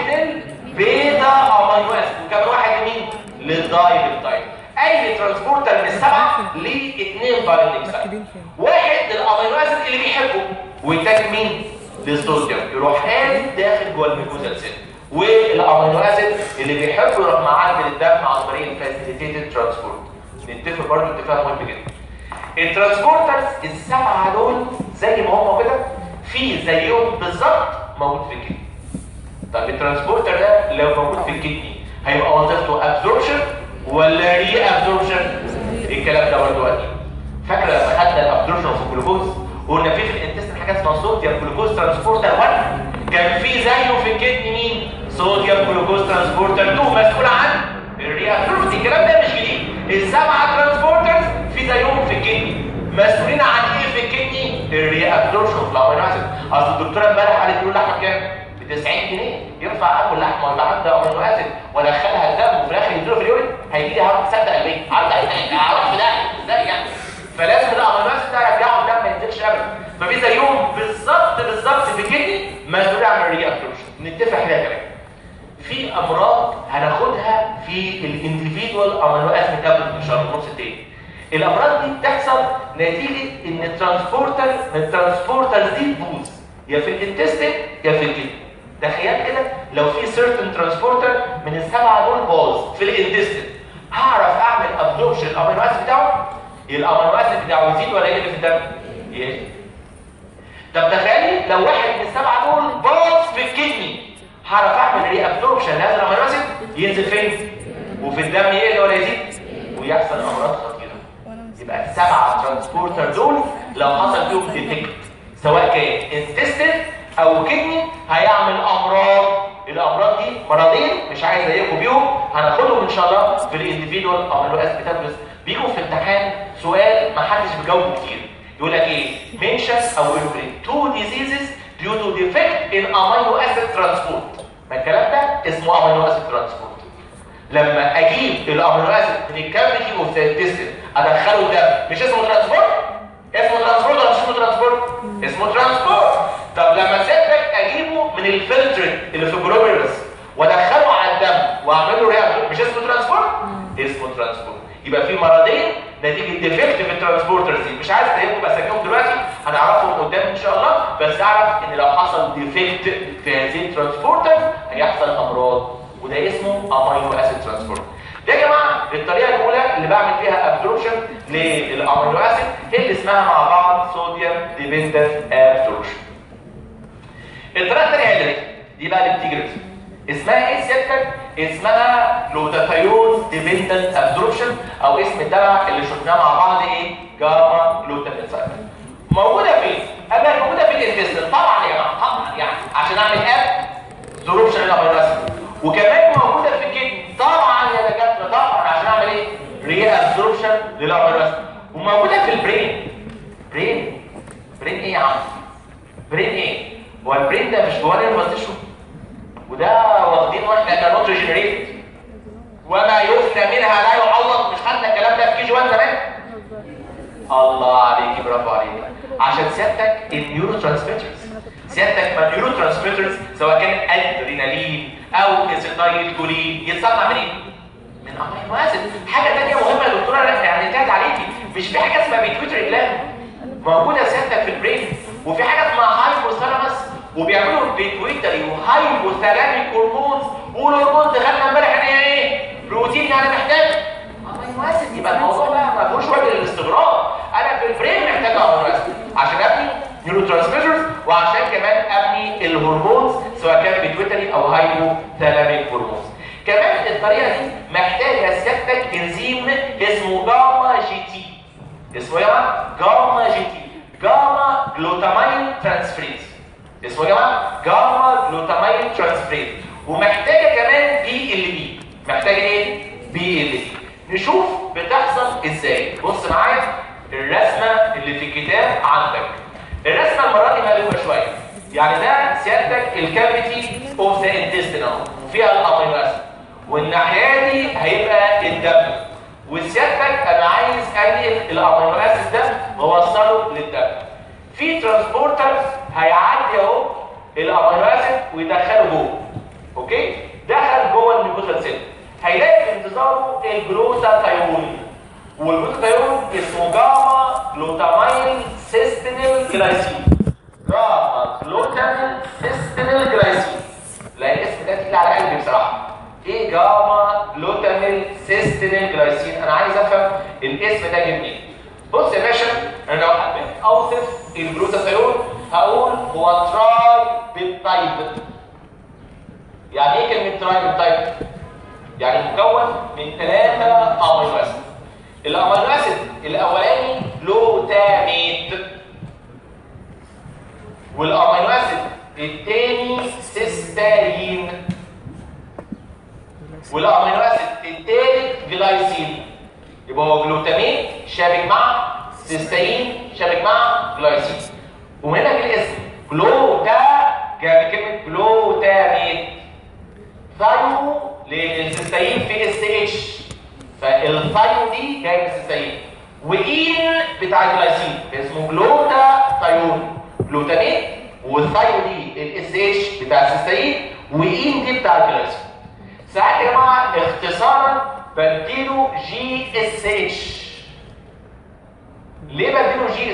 للبيتا امينو اسيد وكمان واحد لمين للداي بيبتايد اي ترانسبورتر من السبعه ليه اثنين بايندنج سايت واحد للامينو اسيد اللي بيحبه والتاني مين للصوديوم يروح قاعد داخل جوه الميكوزا سيل والامينو اسيد اللي بيحبه يروح معدل الدم عن طريق الفاسيليتيتد ترانسبورت نتفق برضه اتفاق مهم جدا الترانسبورترز السبعه دول زي ما هم كده في زيهم بالظبط موجود في الكدني طب الترانسبورتر ده لو موجود في الكدني هيبقى وظيفته ابزوربشن ولا ري ابزوربشن الكلام ده برضه قديم فاكره لما خدنا الابزوربشن في الجلوكوز وقلنا في في الانتستين حاجه اسمها صوديوم جلوكوز ترانسبورتر 1 كان في زيه في الكدني مين صوديوم جلوكوز ترانسبورتر 2 مسؤول عن الري ابزوربشن الكلام ده مش جديد السبعه ترانسبورترز في زيهم في الكدني مسؤولين عن ايه في الكدني الري ابزوربشن في الامينو اسيد اصل الدكتوره امبارح قالت له اللحمه بكام ب 90 جنيه ينفع اكل لحمه ولا عنده امينو اسيد وادخلها الدم وفي الاخر يديله في اليورين هيجي لي هرم تصدق البيت عارف هروح في ده ازاي يعني فلازم الامينو اسيد ده ارجعه الدم ما ينزلش ابدا ففي زيهم بالظبط بالظبط في الكدني مسؤول عن الري ابزوربشن نتفق عليها كمان في امراض هناخدها في الانديفيدوال امينو اسيد تابلت ان شاء الله النص التاني الامراض دي بتحصل نتيجه ان الترانسبورتر من الترانسبورترز دي تبوظ يا في الانتستين يا في الكدني تخيل كده لو في سيرتن ترانسبورتر من السبعه دول باظ في الانتستين هعرف اعمل ابزوربشن الامينو اسيد بتاعه الامينو اسيد بتاعه يزيد ولا يقل في الدم؟ يقل طب تخيلي لو واحد من السبعه دول باظ في الكدني هعرف اعمل ري ابزوربشن لهذا الامينو اسيد ينزل فين؟ وفي الدم يقل ولا يزيد؟ ويحصل امراض خطيره يبقى السبعه ترانسبورتر دول لو حصل فيهم ديتكت سواء كان انتستين او كدني هيعمل امراض الامراض دي مرضين مش عايز اضايقكم بيهم هناخدهم ان شاء الله في الانديفيدوال امينو اسيد ميتابوليزم بيجوا في امتحان سؤال ما حدش بيجاوبه كتير يقول لك ايه mention او enumerate two diseases due to defect in amino acid transport ما الكلام ده اسمه amino acid transport لما اجيب الامينو اسيد من الكافيتي اوف ذا انتستين ادخله الدم مش اسمه ترانسبورت اسمه ترانسبورت ولا مش اسمه ترانسبورت اسمه ترانسبورت طب لما سيبك اجيبه من الفلترنج اللي في الجلوبيرس وادخله على الدم واعمل له رياكشن مش اسمه ترانسبورت اسمه ترانسبورت يبقى في مرضين نتيجه ديفكت في الترانسبورترز دي مش عايز اجيبهم بسجلهم دلوقتي هنعرفهم قدام ان شاء الله بس اعرف ان لو حصل ديفكت في هذه الترانسبورتر هيحصل امراض وده اسمه امينو اسيد ترانسبورت ده يا جماعه الطريقه الاولى اللي بعمل فيها ابزوربشن للامينو اسيد هي اللي اسمها مع بعض صوديوم ديبندنت ابزوربشن الطريقه الثانيه هي دي دي بقى اللي بتيجي رسم. اسمها ايه سيادتك اسمها جلوتاثيون ديبندنت ابزوربشن او اسم الدواء اللي شفناه مع بعض ايه جاما جلوتامين موجوده فين قال لك موجوده في الانتستين طبعا يا جماعه طبعا يعني عشان اعمل اب ابزوربشن للامينو اسيد وكمان موجوده في الكدني طبعا يا دكاتره طبعا عشان اعمل ايه ري ابزوربشن للامينو اسيد وموجوده في البرين برين برين ايه يا عم برين ايه هو البرين ده مش جواه نيرفس تيشو وده واخدين واحنا كنوت ريجنريت وما يفنى منها لا يعوض مش خدنا الكلام ده في كي جي 1 زمان الله عليكي برافو عليك عشان سيادتك النيورو ترانسميترز سيادتك ما النيورو ترانسميترز سواء كان ادرينالين او اسيتايل كولين يتصنع من ايه؟ من امينو اسيد حاجه ثانيه مهمه يا دكتوره يعني انتهت عليكي مش في حاجه اسمها بيتويتري جلاند موجوده سيادتك في البرين وفي حاجه اسمها هايبوثالاموس وبيعملوا بيتويتري وهايبوثالاميك هرمونز والهرمونز دخلنا امبارح ان هي ايه؟ بروتين يعني محتاج امينو اسيد يبقى الموضوع بقى ما فيهوش وجه للاستغراب انا في البرين محتاج امينو اسيد عشان ابني نيورو ترانسميترز وعشان كمان ابني الهرمونز سواء كان بيتويتري او هايبوثالاميك هرمونز كمان الطريقه دي محتاجه سيادتك انزيم اسمه جاما جي تي اسمه يا جماعه جاما جي تي جاما جلوتامين ترانسفريز اسمه يا جماعه جاما جلوتامين ترانسفريز ومحتاجه كمان بي ال بي محتاجه ايه بي ال بي نشوف بتحصل ازاي بص معايا الرسمه اللي في الكتاب عندك الرسمه المره دي مقلوبه شويه يعني ده سيادتك الكافيتي اوف ذا انتستين اهو فيها الامينو اسيد والناحيه دي هيبقى الدم وسيادتك انا عايز انقل الامينو اسيد ده واوصله للدم في ترانسبورتر هيعدي اهو الامينو اسيد ويدخله جوه اوكي دخل جوه الميوكوزال سيل هيلاقي في انتظاره الجلوتاثيون والجلوتاثيون اسمه جاما جلوتامين سيستينيل جلايسين جاما جلوتامين سيستينيل جلايسين لا الاسم ده تقيل على قلبي بصراحه ايه جاما جلوتامين سيستينيل جلايسين انا عايز افهم الاسم ده جه منين بص يا باشا انا لو حبيت اوصف الجلوتاثيون هقول هو تراي بيبتايد يعني ايه كلمه تراي بيبتايد يعني مكون من ثلاثه امينو اسيد الامينو اسيد الاولاني جلوتاميت والامينو اسيد الثاني سيستارين والامينو اسيد الثالث جلايسين يبقى هو جلوتامين شابك مع سيستين شابك مع جلايسين وهنا جه الاسم جلوتا جاب كلمه جلوتامين ثايو لان السيستين في اس اتش فالثايو دي جاي من السيستين واين بتاع الجلايسين اسمه جلوتا ثايون جلوتامين والثايو دي الاس اتش بتاع السيستين واين دي بتاع الجلايسين ساعات يا جماعه اختصارا بديله جي اس اتش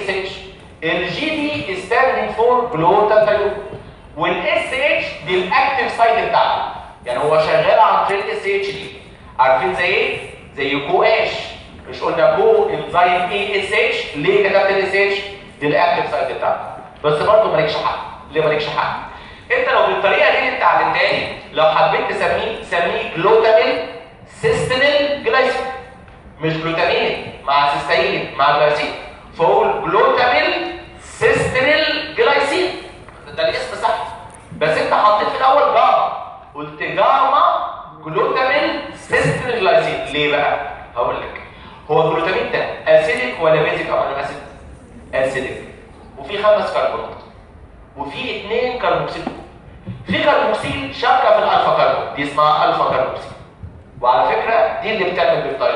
اس اتش الجي دي ستاندنج فور جلوتاثيون والاس اتش دي الاكتف سايت بتاعته يعني هو شغال عن طريق الاس اتش دي عارفين زي ايه زي كو اش مش قلنا كو انزيم اي اس اتش ليه كتبت الاس اتش دي الاكتف سايت بتاعته بس برضه مالكش حق ليه مالكش حق انت لو بالطريقه دي اللي انت علمتها لو حبيت تسميه سميه جلوتامين سيستينيل جلايسين مش جلوتامين مع سيستين مع جلايسين فقول جلوتامين سيستينيل جلايسين ده الاسم صح بس انت حطيت في الاول جاما قلت جاما جلوتامين سيستينيل جلايسين ليه بقى هقول لك هو الجلوتامين ده اسيدك ولا بيزك امينو اسيد اسيدك وفي خمس كربونات وفي اثنين كربوكسيل في كربوكسيل شابكه في الالفا كربون دي اسمها الفا كربوكسيل وعلى فكره دي اللي بتعمل بالتايب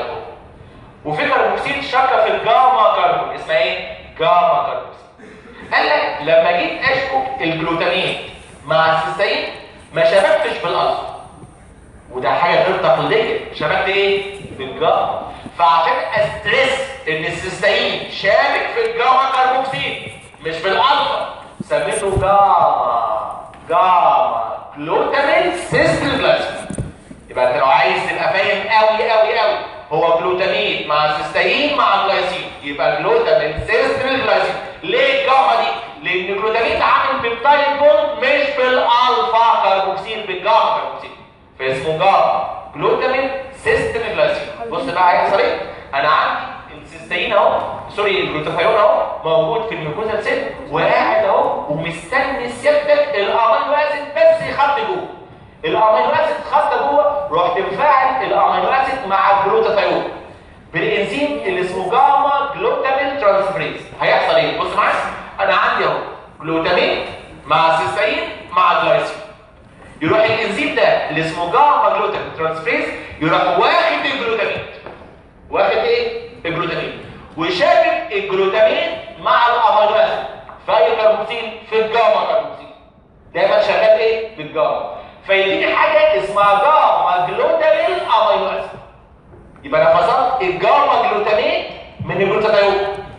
وفي كربوكسيل شابكه في الجاما كربون اسمها ايه جاما كربوكسيل قال لك لما جيت اشبك الجلوتامين مع السيستين ما شبكتش بالالفا وده حاجه غير تقليديه شبكت ايه بالجاما فعشان استرس ان السيستين شابك في الجاما كربوكسيل مش بالالفا سميته جاما جاما جلوتامين سيستل جلايسين يبقى انت لو عايز تبقى فاهم قوي قوي قوي هو جلوتامين مع سيستين مع جلايسين يبقى جلوتامين سيستل جلايسين ليه الجاما دي لان الجلوتامين عامل بالتايب بوند مش بالالفا كربوكسيل بالجاما كربوكسيل فاسمه جاما جلوتامين سيستل جلايسين بص بقى هيحصل ايه انا عندي السيستين اهو سوري الجلوتاثيون اهو موجود في الميكوزا سيل وقاعد اهو ومستني سيادتك الامينو اسيد بس يخط جوه الامينو اسيد خط جوه رحت مفاعل الامينو اسيد مع الجلوتاثيون بالانزيم اللي اسمه جاما جلوتامين ترانسفريز هيحصل ايه بص معايا انا عندي اهو جلوتامين مع سيستين مع جلايسين يروح الانزيم ده اللي اسمه جاما جلوتامين ترانسفريز يروح واخد الجلوتامين واخد ايه الجلوتامين وشابك الجلوتامين مع الامينو اسيد في اي كربوكسيل في الجاما كربوكسيل دايما شغال ايه بالجاما فيديني حاجه اسمها جاما جلوتامين امينو اسيد يبقى انا فصلت الجاما جلوتامين من الجلوتاثيون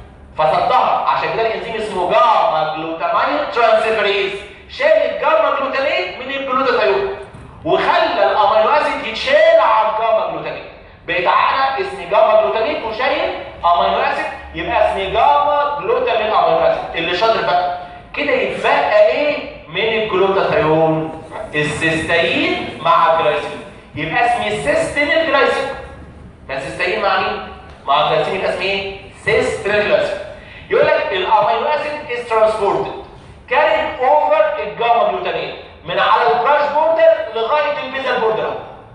فصلتها عشان كده الانزيم اسمه جاما جلوتامين ترانسفيريز شال الجاما جلوتامين من الجلوتاثيون وخلى الامينو اسيد يتشال على الجاما جلوتامين بقيت انا اسمي جاما جلوتامين وشايل امينو اسيد يبقى اسمي جاما جلوتامين امينو اسيد اللي شاطر بقى كده يتبقى ايه من الجلوتاثيون السيستين مع الجلايسين يبقى اسمي سيستين الجلايسين ما السيستين مع مين مع الجلايسين يبقى اسمي ايه سيستين الجلايسين يقول لك الامينو اسيد از ترانسبورتد كاريد اوفر الجاما جلوتامين من على البراش بوردر لغايه البيزل بوردر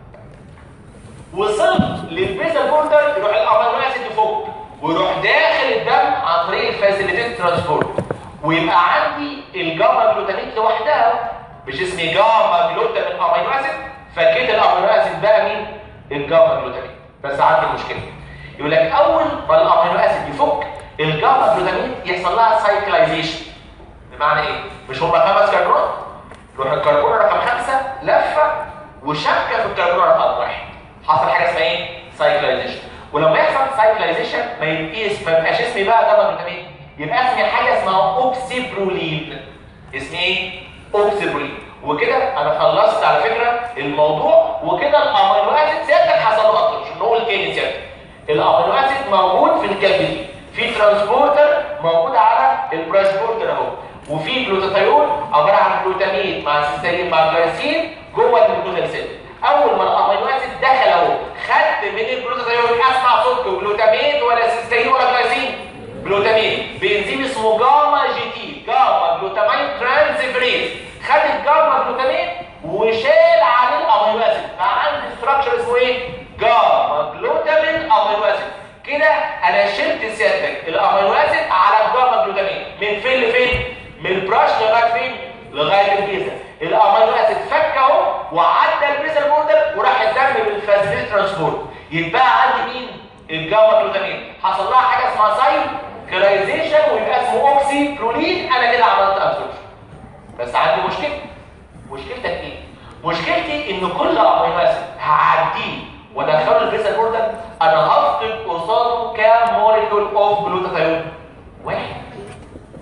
وصلت للبيزل بوردر يروح الامينو اسيد يفك ويروح داخل الدم عن طريق الفاسيليتيد ترانسبورت ويبقى عندي الجاما جلوتامين لوحدها مش اسمي جاما جلوتامين امينو اسيد فكيت الامينو اسيد بقى مين الجاما جلوتامين بس عندي مشكله يقول لك اول ما الامينو اسيد يفك الجاما جلوتامين يحصل لها سايكلايزيشن بمعنى ايه مش هم خمس كربونات يروح الكربون رقم خمسة لفه وشبكه في الكربون رقم واحد حصل حاجه اسمها ايه سايكلايزيشن ولما يحصل سايكلايزيشن ما يبقيش ما يبقاش اسمي بقى جاما جلوتامين يبقى اسمي حاجه اسمها اوكسيبرولين اسمي ايه اوكسيبرولين وكده انا خلصت على فكره الموضوع وكده الامينو اسيد سيادتك حصل له اكتر مش نقول تاني سيادتك الامينو اسيد موجود في الكبد في ترانسبورتر موجود على البراشبورتر اهو وفي جلوتاثيون عباره عن جلوتامين مع سيستين مع جلايسين جوه الجلوكوز سيل اول ما الامينو اسيد دخل اهو خدت من الجلوتاثيون اسمع صوت جلوتامين ولا سيستين ولا جلايسين جلوتامين بانزيم اسمه جاما جي تي جاما جلوتامين ترانسفيريز خد الجاما جلوتامين وشال عليه الامينو اسيد فعندي ستراكشر اسمه ايه جاما جلوتامين امينو اسيد كده انا شلت سيادتك الامينو اسيد على الجاما جلوتامين من فين لفين من البراش لغايه فين لغايه البيزا الامينو اسيد فك اهو وعدى البيزا بوردر وراح الدم بالفاسيليت ترانسبورت يتبقى عندي مين الجاما جلوتامين حصل لها حاجه اسمها سايكلايزيشن ويبقى اسمه اوكسي برولين انا كده عملت ابسوربشن بس عندي مشكله مشكلتك ايه مشكلتي ان كل امينو اسيد هعديه وادخله البيزا بوردر انا هفقد قصاده كام موليكول اوف جلوتاثيون واحد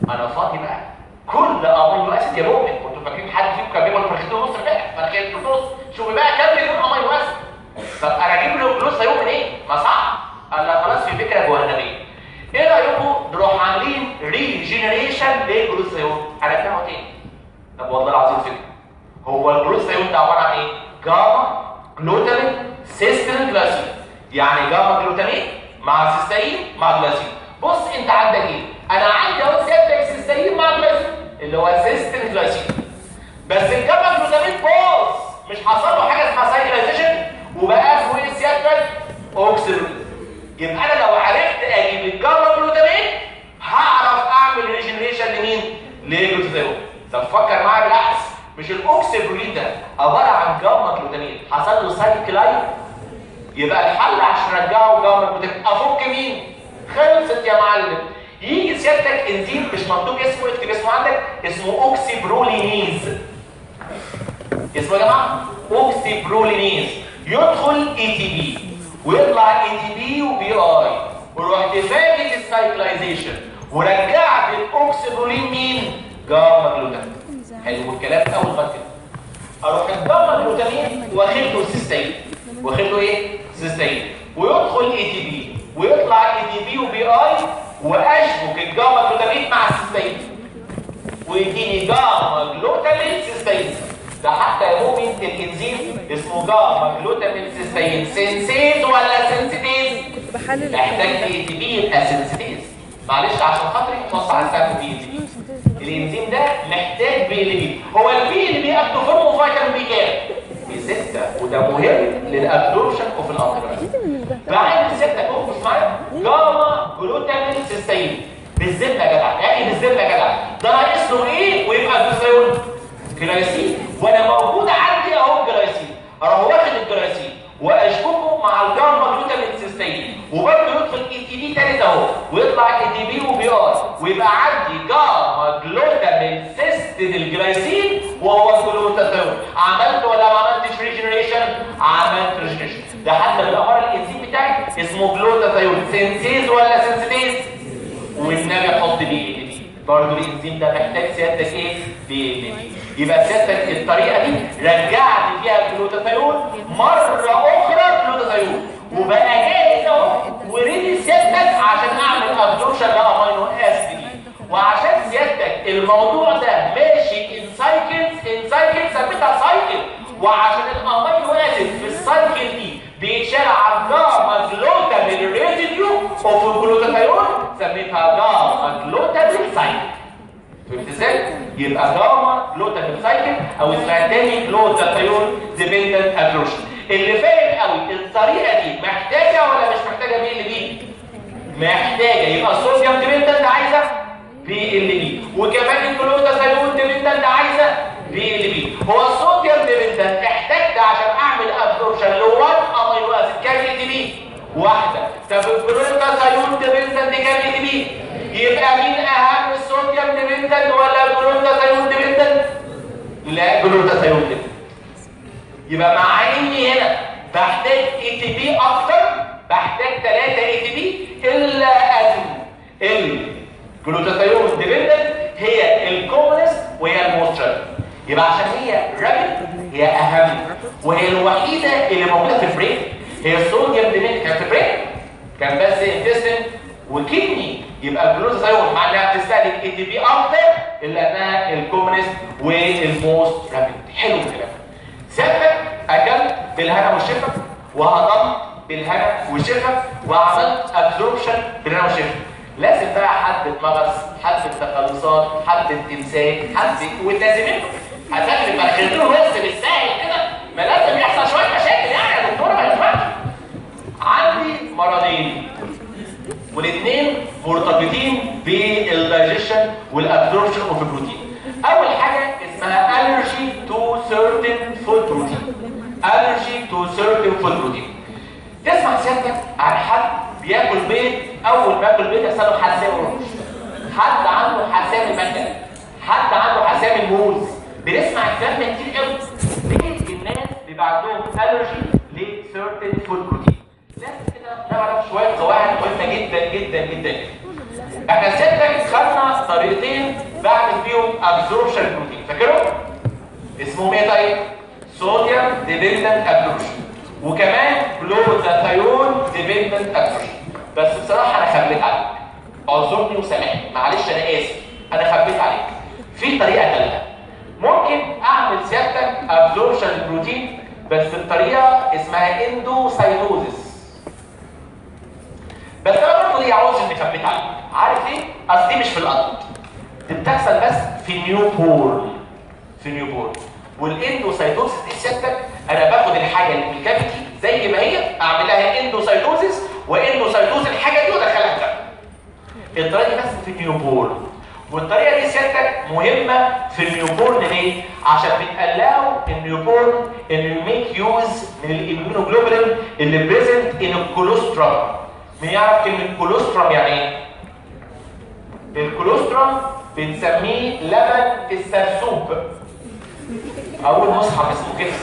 انا فاضي بقى كل امينو اسيد يا مؤمن كنتوا فاكرين حد فيكم كان بيقول فرخته نص امبارح فرخته نص شوفوا بقى كام مليون امينو اسيد طب انا اجيب له فلوس هيوم منين؟ ما صعب انا خلاص في فكره جهنميه ايه رايكم نروح عاملين ريجنريشن للجلوسيون هرجعه تاني طب والله العظيم فكره هو الجلوسيون ده عباره عن ايه؟ جاما جلوتامين سيستين جلاسين يعني جاما جلوتامين مع سيستين مع جلاسين بص انت عندك ايه؟ انا عندي اهو سيبتك سيستين مع جلاسين اللي هو سيستين جلاسين بس الجاما جلوتامين باظ مش حصل له حاجه اسمها سايكلايزيشن وبقى اسمه ايه سيادتك؟ اوكسيدوز يبقى انا لو عرفت اجيب الجاما جلوتامين هعرف اعمل ريجنريشن لمين؟ للجلوتاثيون طب فكر معايا بالعكس مش الاوكسيبرولين ده عباره عن جاما جلوتامين حصل له سايكلايز يبقى الحل عشان ارجعه جاما جلوتامين افك مين؟ خلصت يا معلم يجي سيادتك انزيم مش مكتوب اسمه اكتب اسمه عندك اسمه اوكسيبرولينيز اسمه يا جماعه اوكسيبرولينيز يدخل اي تي بي ويطلع اي تي بي وبي اي ورحت فاكك السايكلايزيشن ورجعت الاوكسيبرولين مين؟ جاما جلوتامين حلو الكلام اول ما كده اروح الجاما جلوتامين واخد له سيستين واخد له ايه؟ سيستين ويدخل اي تي بي ويطلع اي تي بي وبي اي واشبك الجاما جلوتامين مع السيستين ويديني جاما جلوتامين سيستين ده حتى يا مؤمن الانزيم اسمه جاما جلوتامين سيستين سينسيز ولا سنسيتيز كنت بحلل محتاج اي تي بي يبقى سنسيتيز معلش عشان خاطري توصل على السهم بي تي بي الانزيم ده محتاج بي ال بي هو البي ال بي اكتوفورم فيتامين بي كام؟ بي 6 وده مهم للابسوربشن اوف الانتيبيوتيك بعد الستة فوكس معايا جاما جلوتامين سيستين بالذمه يا جدع يعني بالذمه يا جدع ده ناقص له ايه ويبقى جلوسيون جلايسين وانا موجود عندي اهو جلايسين اروح واخد الجلايسين واشبكه مع الجاما جلوتامين سيستين وبرضه يدخل اي تي بي تالت اهو ويطلع اي تي بي وبي ار ويبقى عندي جاما جلوتامين سيستين الجلايسين وهو جلوتاثيون عملت ولا ما عملتش ريجنريشن عملت ريجنريشن ده حتى بالامر الانزيم بتاعي اسمه جلوتاثيون سينسيز ولا سنسيتيز والنبي حط بي ال بي برضه الانزيم ده محتاج سيادتك ايه بي ال بي يبقى سيادتك الطريقه دي رجعت فيها الجلوتاثيون مره اخرى جلوتاثيون وبقى جاهز اهو وريدي سيادتك عشان اعمل ابزوربشن لامينو اسيد وعشان سيادتك الموضوع ده ماشي ان سايكلز ان سايكل سميتها سايكل وعشان الامينو اسيد في السايكل دي بيتشال على جاما جلوتامين ريزيديو اوف الجلوتاثيون سميتها جاما جلوتامين سايكل فهمت ازاي؟ يبقى جاما جلوتامين سايكل او اسمها تاني جلوتاثيون ديبندنت ابزوربشن اللي فاهم قوي الطريقه دي محتاجه ولا مش محتاجه بي ال بي؟ محتاجه يبقى الصوديوم ديبندنت عايزه بي ال بي وكمان الجلوتاثيون ديبندنت عايزه بي ال بي هو الصوديوم ديبندنت احتاجت عشان اعمل ابزوربشن لوان امينو اسيد كام اي تي بي؟ واحده طب الجلوتاثيون ديبندنت كام اي تي بي؟ يبقى مين اهم الصوديوم ديبندنت ولا الجلوتاثيون ديبندنت؟ لا جلوتاثيون ديبندنت يبقى مع اني هنا بحتاج اي تي بي اكتر بحتاج 3 اي تي بي الا ان الجلوتاثيون ديبندنت هي الكومنست وهي الموستر يبقى عشان هي رابد هي اهم وهي الوحيده اللي موجوده في البرين هي الصوديوم ديبندنت كانت في البرين كان بس انتستين وكدني يبقى الجلوتاثيون مع انها بتستهلك اي تي بي اكتر الا انها الكومنست والموست رابد حلو الكلام سبب اكلت بالهنا والشفا وهضمت بالهنا والشفا وعملت ابزوربشن بالهنا والشفا لازم بقى حد مغص حد تخلصات حد امساك حد واللازمين هتاكل مناخيرته بس بالسهل كده ما لازم يحصل شويه مشاكل يعني يا دكتوره ما ينفعش عندي مرضين والاثنين مرتبطين بالدايجيشن والابزوربشن اوف البروتين اول حاجه اسمها allergy to certain food protein allergy to certain food protein تسمع سيادتك عن حد بياكل بيض اول ما ياكل بيض يحصل له حساسيه ورش حد عنده حساسيه من المانجا حد عنده حساسيه من الموز بنسمع الكلام ده كتير قوي ليه الناس بيبقى عندهم allergy ل certain food protein لازم كده نعرف شويه قواعد مهمه جدا جدا جدا احنا سيادتك خدنا طريقتين بعمل بيهم ابزوربشن بروتين فاكرهم؟ اسمهم ايه طيب؟ صوديوم ديبندنت ابزوربشن وكمان جلوتاثيون ديبندنت ابزوربشن بس بصراحه انا خبيت عليك اعذرني وسامحني معلش انا اسف انا خبيت عليك في طريقه ثالثه ممكن اعمل سيادتك ابزوربشن بروتين بس بطريقه اسمها اندوسايتوزيس بس انا برضه دي عاوز اني خبيت عليك عارف ليه؟ اصل دي مش في الارض دي بتحصل بس في النيو بورن في النيو بورن والاندوسايتوزيس دي سيادتك انا باخد الحاجه اللي في الكافيتي زي ما هي اعمل لها اندوسايتوزيس واندوسايتوز الحاجه دي وادخلها الدم الطريقه دي بس في النيو بورن والطريقه دي سيادتك مهمه في النيو بورن ليه؟ عشان بتقلقوا النيو بورن انه يميك يوز من الاميونوجلوبولين اللي بريزنت ان الكولوسترم مين يعرف كلمه كولوسترم يعني ايه؟ الكولوسترم بنسميه لبن السرسوب اول مصحف اسمه كده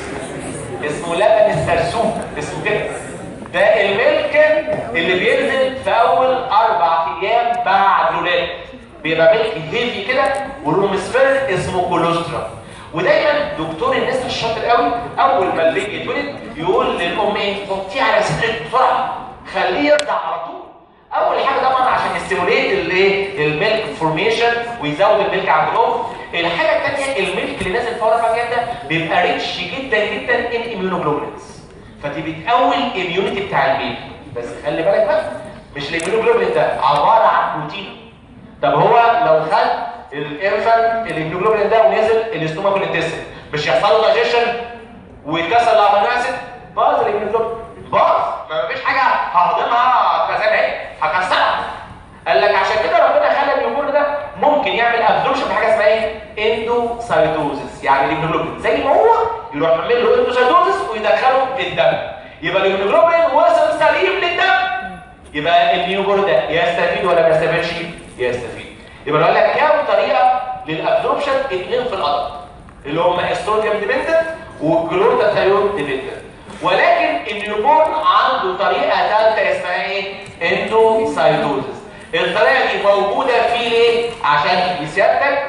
اسمه لبن السرسوب اسمه كده ده الملك اللي بينزل في اول اربع ايام بعد الولاده بيبقى ملك هيفي كده والرومسفير اسمه كولوسترم ودايما دكتور النساء الشاطر قوي اول ما البيبي يتولد يقول للام ايه حطيه على صدرك بسرعه خليه يرضع على طول اول حاجه طبعا عشان يستيموليت الايه الميلك فورميشن ويزود الميلك عند الام الحاجه الثانيه الميلك اللي نازل فورا فجاه ده بيبقى ريتش جدا جدا ان اميونوجلوبولينز فدي بتقوي الاميونيتي بتاع البيبي بس خلي بالك بقى مش الاميونوجلوبولين ده عباره عن بروتين طب هو لو خد الانفانت الاميونوجلوبولين ده ونزل الاستومك والانتستين مش يحصل له دايجيشن ويتكسر الامينو اسيد باظ الاميونوجلوبولين باظ ما فيش حاجه ههضمها كذا ايه هكسرها قال لك عشان كده ربنا خلى النيوبورن ده ممكن يعمل ابزوربشن بحاجه اسمها ايه اندوسايتوزيس يعني الهيموجلوبين زي ما هو يروح يعمل له اندوسايتوزيس ويدخله الدم يبقى الهيموجلوبين وصل سليم للدم يبقى النيوبورن ده يستفيد ولا ما يستفيدش يستفيد يبقى نقول لك كام طريقه للابزوربشن اثنين في القدم اللي هم الصوديوم ديبندنت والجلوتاثيون ديبندنت ولكن النيوبورن عنده طريقه ثالثه اسمها ايه اندوسايتوزيس الطريقه دي موجوده فيه ليه عشان يسيادتك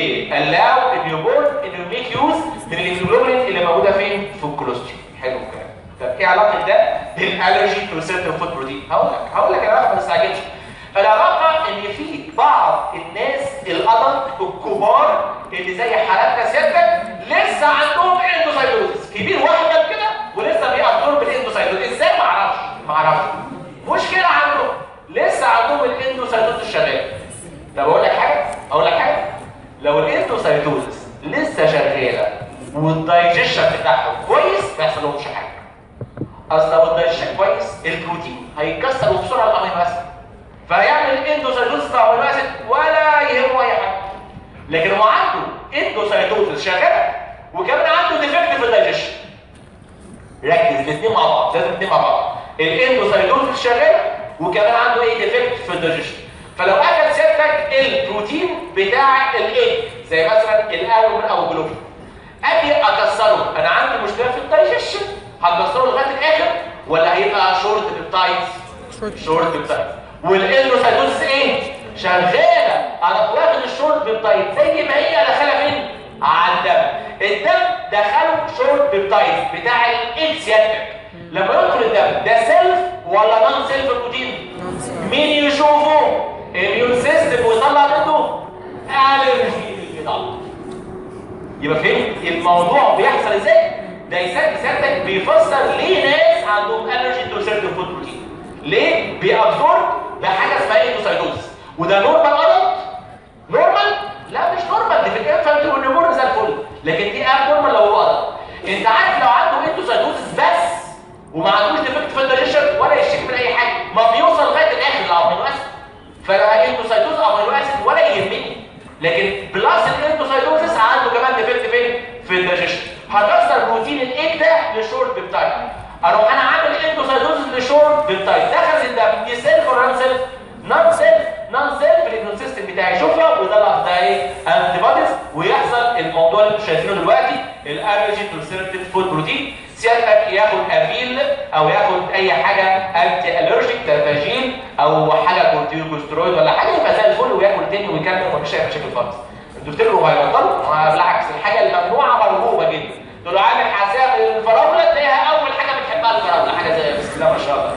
يقلعوا النيوبورن انه يميك يوز من الهيموجلوبين اللي موجوده فين في الكوليسترول حلو الكلام طب ايه علاقه ده بالالرجي تو سيرتن فود بروتين هقول لك هقول لك العلاقه ما تستعجلش العلاقه ان في بعض الناس الادلت الكبار اللي زي حالاتنا سيادتك لسه عندهم اندوسايتوزيس كبير واحد كده ولسه بيأبزورب الاندوسايتوزيس ازاي ما اعرفش ما اعرفش مشكله عندهم لسه عندهم الاندوسايتوزيس شغال طب اقول لك حاجه اقول لك حاجه لو الاندوسايتوزيس لسه شغاله والدايجيشن بتاعهم كويس ما يحصلهمش حاجه اصل لو الدايجيشن كويس البروتين هيتكسر بسرعه الامينو اسيد فيعمل اندوسايتوزيس بتاع الامينو اسيد ولا يهمه اي حاجه لكن هو عنده اندوسايتوزيس شغاله وكمان عنده ديفكت في الدايجيشن ركز الاثنين مع بعض لازم الاثنين مع بعض الاندوسايتوزيس شغاله وكمان عنده ايه ديفكت في الدايجيشن فلو اكل سيادتك البروتين بتاع الايه زي مثلا الالومين او الجلوكين اجي اكسره انا عندي مشكله في الدايجيشن هكسره لغايه الاخر ولا هيبقى شورت بيبتايدز شورت بيبتايدز والاندوسايتوزيس ايه شغاله انا واخد الشورت بيبتايد زي ما هي دخلها فين على الدم الدم دخله شورت بيبتايد بتاع الاكس سيادتك لما يدخل الدم ده سيلف ولا نون سيلف بروتين مين يشوفه الميون سيستم ويطلع منه الرجي للبضاعه يبقى فهمت الموضوع بيحصل ازاي ده سيادتك بيفسر ليه ناس عندهم الرجي تو سيرتن فود بروتين ليه بيابزورب بحاجه اسمها اندوسايتوزس وده نورمال ادلت نورمال لا مش نورمال دي في الانفانت والنيوبورن زي الفل لكن دي اب نورمال لو هو ادلت انت عارف لو عنده اندوسايتوزس بس وما عندوش ديفكت في الدايجيشن ولا يشتكي من اي حاجه ما بيوصل لغايه الاخر الامينو اسيد فلو الاندوسايتوز امينو اسيد ولا يهمني لكن بلس الاندوسايتوزس عنده كمان ديفكت فين في الدايجيشن هكسر بروتين الايج ده لشورت بيبتايد اروح انا عامل اندوسايتوزس لشورت بيبتايد دخل الدم دي سيلف ولا نون سيلف نون سيلف نون سيلف الاميون سيستم بتاعي يشوفها ويطلع ده ايه انتي بوديز ويحصل الموضوع اللي انتم شايفينه دلوقتي الالرجي تو سيرتن فود بروتين سيادتك ياخد افيل او ياخد اي حاجه انتي الرجيك تافاجين او حاجه كورتيكوسترويد ولا حاجه يبقى زي الفل وياكل تاني ويكمل ومفيش اي مشاكل خالص انتوا تفتكروا هيبطلوا ما بالعكس الحاجه الممنوعه مرغوبه جدا تقول له عامل حساب الفراوله تلاقيها اول حاجه بتحبها الفراوله حاجه زي بسم الله ما شاء الله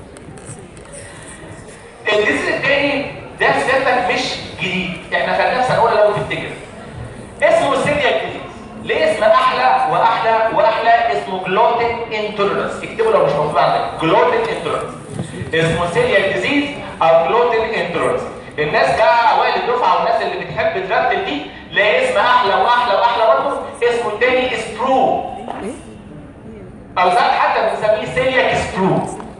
الجزء الثاني ده سيادتك مش جديد احنا خدناه في سنه اولى لو تفتكر اسمه سيلياك ديزيز ليه اسم احلى واحلى واحلى اسمه جلوتين انتولرنس اكتبوا لو مش مكتوب عندك جلوتين انتولرنس اسمه سيلياك ديزيز او جلوتين انتولرنس الناس بقى اوائل الدفعه والناس اللي بتحب ترتب دي ليه اسم احلى واحلى واحلى برضه اسمه الثاني سبرو او ساعات حتى بنسميه سيلياك سبرو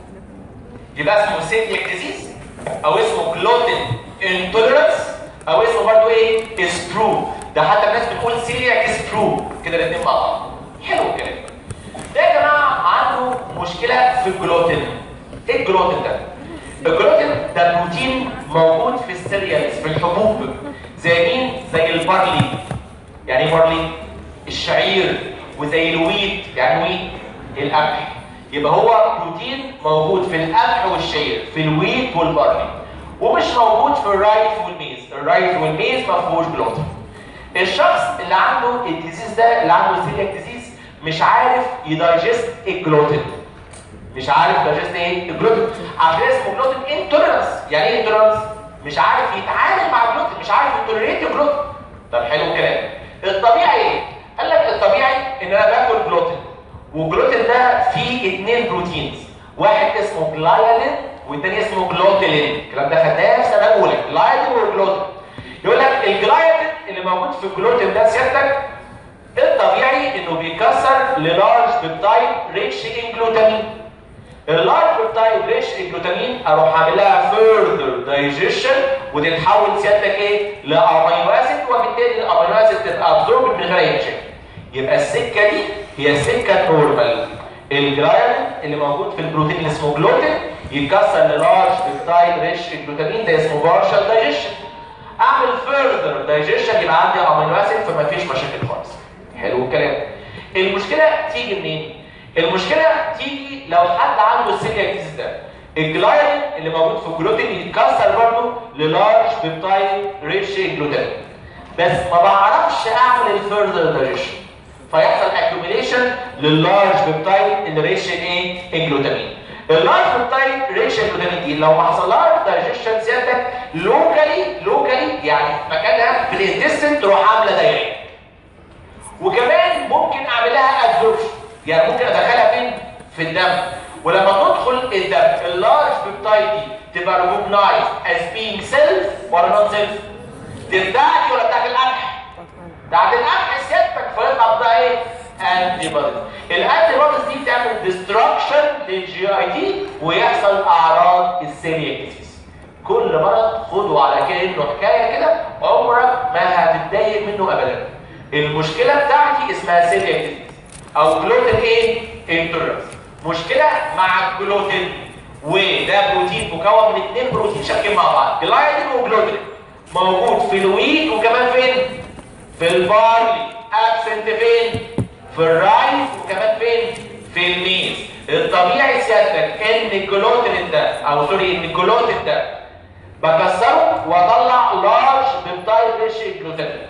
يبقى اسمه سيلياك ديزيز او اسمه جلوتين انتولرنس او اسمه برضه ايه سبرو ده حتى الناس بتقول سيلياك سبرو كده الاثنين مع بعض حلو الكلام ده يا جماعه عنده مشكله في الجلوتين ايه الجلوتين ده الجلوتين ده بروتين موجود في السيريالز في الحبوب زي مين زي البارلي يعني ايه بارلي الشعير وزي الويت يعني ويت القمح يبقى هو بروتين موجود في القمح والشعير في الويت والبارلي ومش موجود في الرايس والميز الرايس والميز ما فيهوش جلوتين الشخص اللي عنده الديزيز ده اللي عنده السيلياك ديزيز مش عارف يدايجست الجلوتين مش عارف يدايجست ايه الجلوتين عشان اسمه جلوتين انتولرنس يعني ايه انتولرنس مش عارف يتعامل مع الجلوتين مش عارف يتولريت الجلوتين طب حلو الكلام الطبيعي ايه قال لك الطبيعي ان انا باكل جلوتين والجلوتين ده فيه اثنين بروتينز واحد اسمه جلايالين والتاني اسمه جلوتيلين الكلام ده خدناه في سنه اولى جلايالين وجلوتين يقول لك الجلايالين اللي موجود في الجلوتين ده سيادتك الطبيعي انه بيكسر للارج بيبتايد ريتش ان جلوتامين اللارج بيبتايد ريتش ان جلوتامين اروح اعمل لها فيرذر دايجيشن وتتحول سيادتك ايه لامينو اسيد وبالتالي الامينو اسيد تبقى ابزورب من غير اي مشاكل يبقى السكه دي هي سكه نورمال الجلايالين اللي موجود في البروتين اللي اسمه جلوتين يتكسر للارج بيبتايد ريتش ان جلوتامين ده اسمه بارشال دايجيشن اعمل فيرذر دايجيشن يبقى عندي امينو اسيد فما فيش مشاكل خالص حلو الكلام المشكله تيجي منين المشكله تيجي لو حد عنده السيلياك ديزيز ده الجلايلين اللي موجود في الجلوتين يتكسر برضه للارج بيبتايد ريتش جلوتين بس ما بعرفش اعمل الفيرذر دايجيشن فيحصل اكيوميليشن لللارج بيبتايد اللي ريتش ايه الجلوتامين اللارج بيبتايد ريتش الجلوتامين دي لو ما حصلهاش دايجيشن سيادتك لوكالي لوكالي يعني مكانها في الانتستين تروح عامله دايريه وكمان ممكن اعمل لها ابزوربشن يعني ممكن ادخلها فين في الدم ولما تدخل الدم اللارج بيبتايد دي تبقى ريكوجنايز از بينج سيلف ولا نون سيلف دي بتاعتي ولا بتاعت القمح بتاعت القمح سيادتك فيطلع بقى ايه انتي بوديز الانتي بوديز دي تعمل ديستراكشن للجي اي تي ويحصل اعراض السيلياك ديزيز كل مرض خده على كانه حكايه كده عمرك ما هتتضايق منه ابدا المشكله بتاعتي اسمها سيلياك ديزيز او جلوتين ايه انتولرنس مشكله مع الجلوتين وده بروتين مكون من اثنين بروتين شابكين مع بعض جلايدين وجلوتين موجود في الويت وكمان فين في البارلي ابسنت فين في الرايس وكمان فين في الميز الطبيعي سيادتك ان الجلوتين ده او سوري ان الجلوتين ده بكسره واطلع لارج بيبتايد ريش جلوتين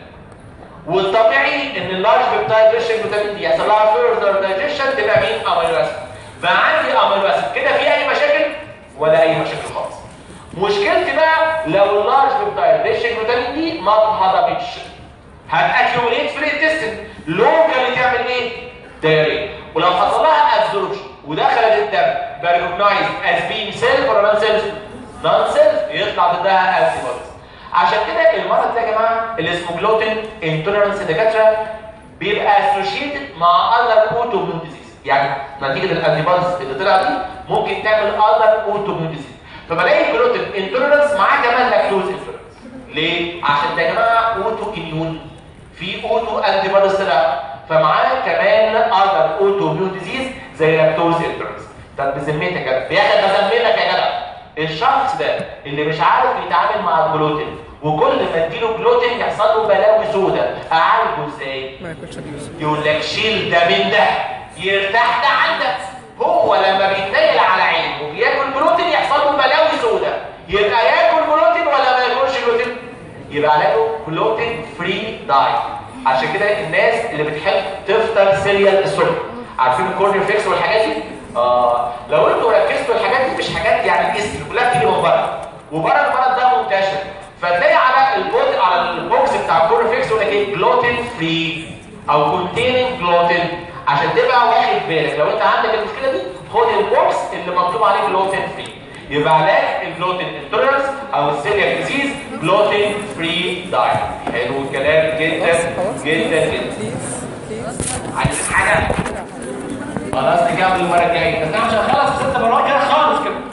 والطبيعي ان اللارج بيبتايد ريش جلوتين دي يحصل لها فيرذر دايجيشن تبقى مين امينو اسيد بقى عندي امينو اسيد كده في اي مشاكل ولا اي مشاكل خالص مشكلتي بقى لو اللارج بيبتايد ريش جلوتين دي ما اتهضمتش هتاكيوميليت في الانتستين لوكالي تعمل ايه دايريه ولو حصل لها ابزوربشن ودخلت الدم بريكوجنايز از بين سيلف ولا نون سيلف نون سيلف يطلع ضدها انتي بوديز عشان كده المرض ده يا جماعه اللي اسمه جلوتين انتولرنس دكاتره بيبقى اسوشيتد مع اذر اوتو ديزيز يعني نتيجه الانتي بوديز اللي طلع دي ممكن تعمل اذر اوتو ديزيز فبلاقي الجلوتين انتولرنس معاه كمان لاكتوز انتولرنس ليه؟ عشان ده يا جماعه اوتو اميون في اوتو انتي بوديز طلع فمعاه كمان اذر اوتو اميون ديزيز زي لاكتوز انتولرنس طب بذمتك يا جدع بياخد بذمتك يا جدع الشخص ده اللي مش عارف يتعامل مع الجلوتين وكل ما اديله جلوتين يحصل له بلاوي سودا اعالجه ازاي ما ياكلش ابيوز يقول لك شيل ده من ده يرتاح ده عندك هو لما بيتنيل على عينه وبياكل جلوتين يحصل له بلاوي سودا يبقى ياكل جلوتين ولا ما ياكلش جلوتين يبقى علاجه جلوتين فري دايت عشان كده الناس اللي بتحب تفطر سيريال الصبح عارفين الكورن فيكس والحاجات دي اه لو انتوا ركزتوا الحاجات دي مش حاجات يعني اسم كلها بتيجي من بره وبره المرض ده منتشر فتلاقي على البوت على البوكس بتاع الكورن فيكس يقول لك ايه جلوتين فري او كونتيننج جلوتين عشان تبقى واخد بالك لو انت عندك المشكله دي خد البوكس اللي مكتوب عليه جلوتين فري يبقى علاج الجلوتين انتولرنس او السيلياك ديزيز جلوتين فري دايت حلو الكلام جدا جدا جدا عايزين حاجه خلاص نكمل المره الجايه بس احنا مش هنخلص ست مرات كده خالص كده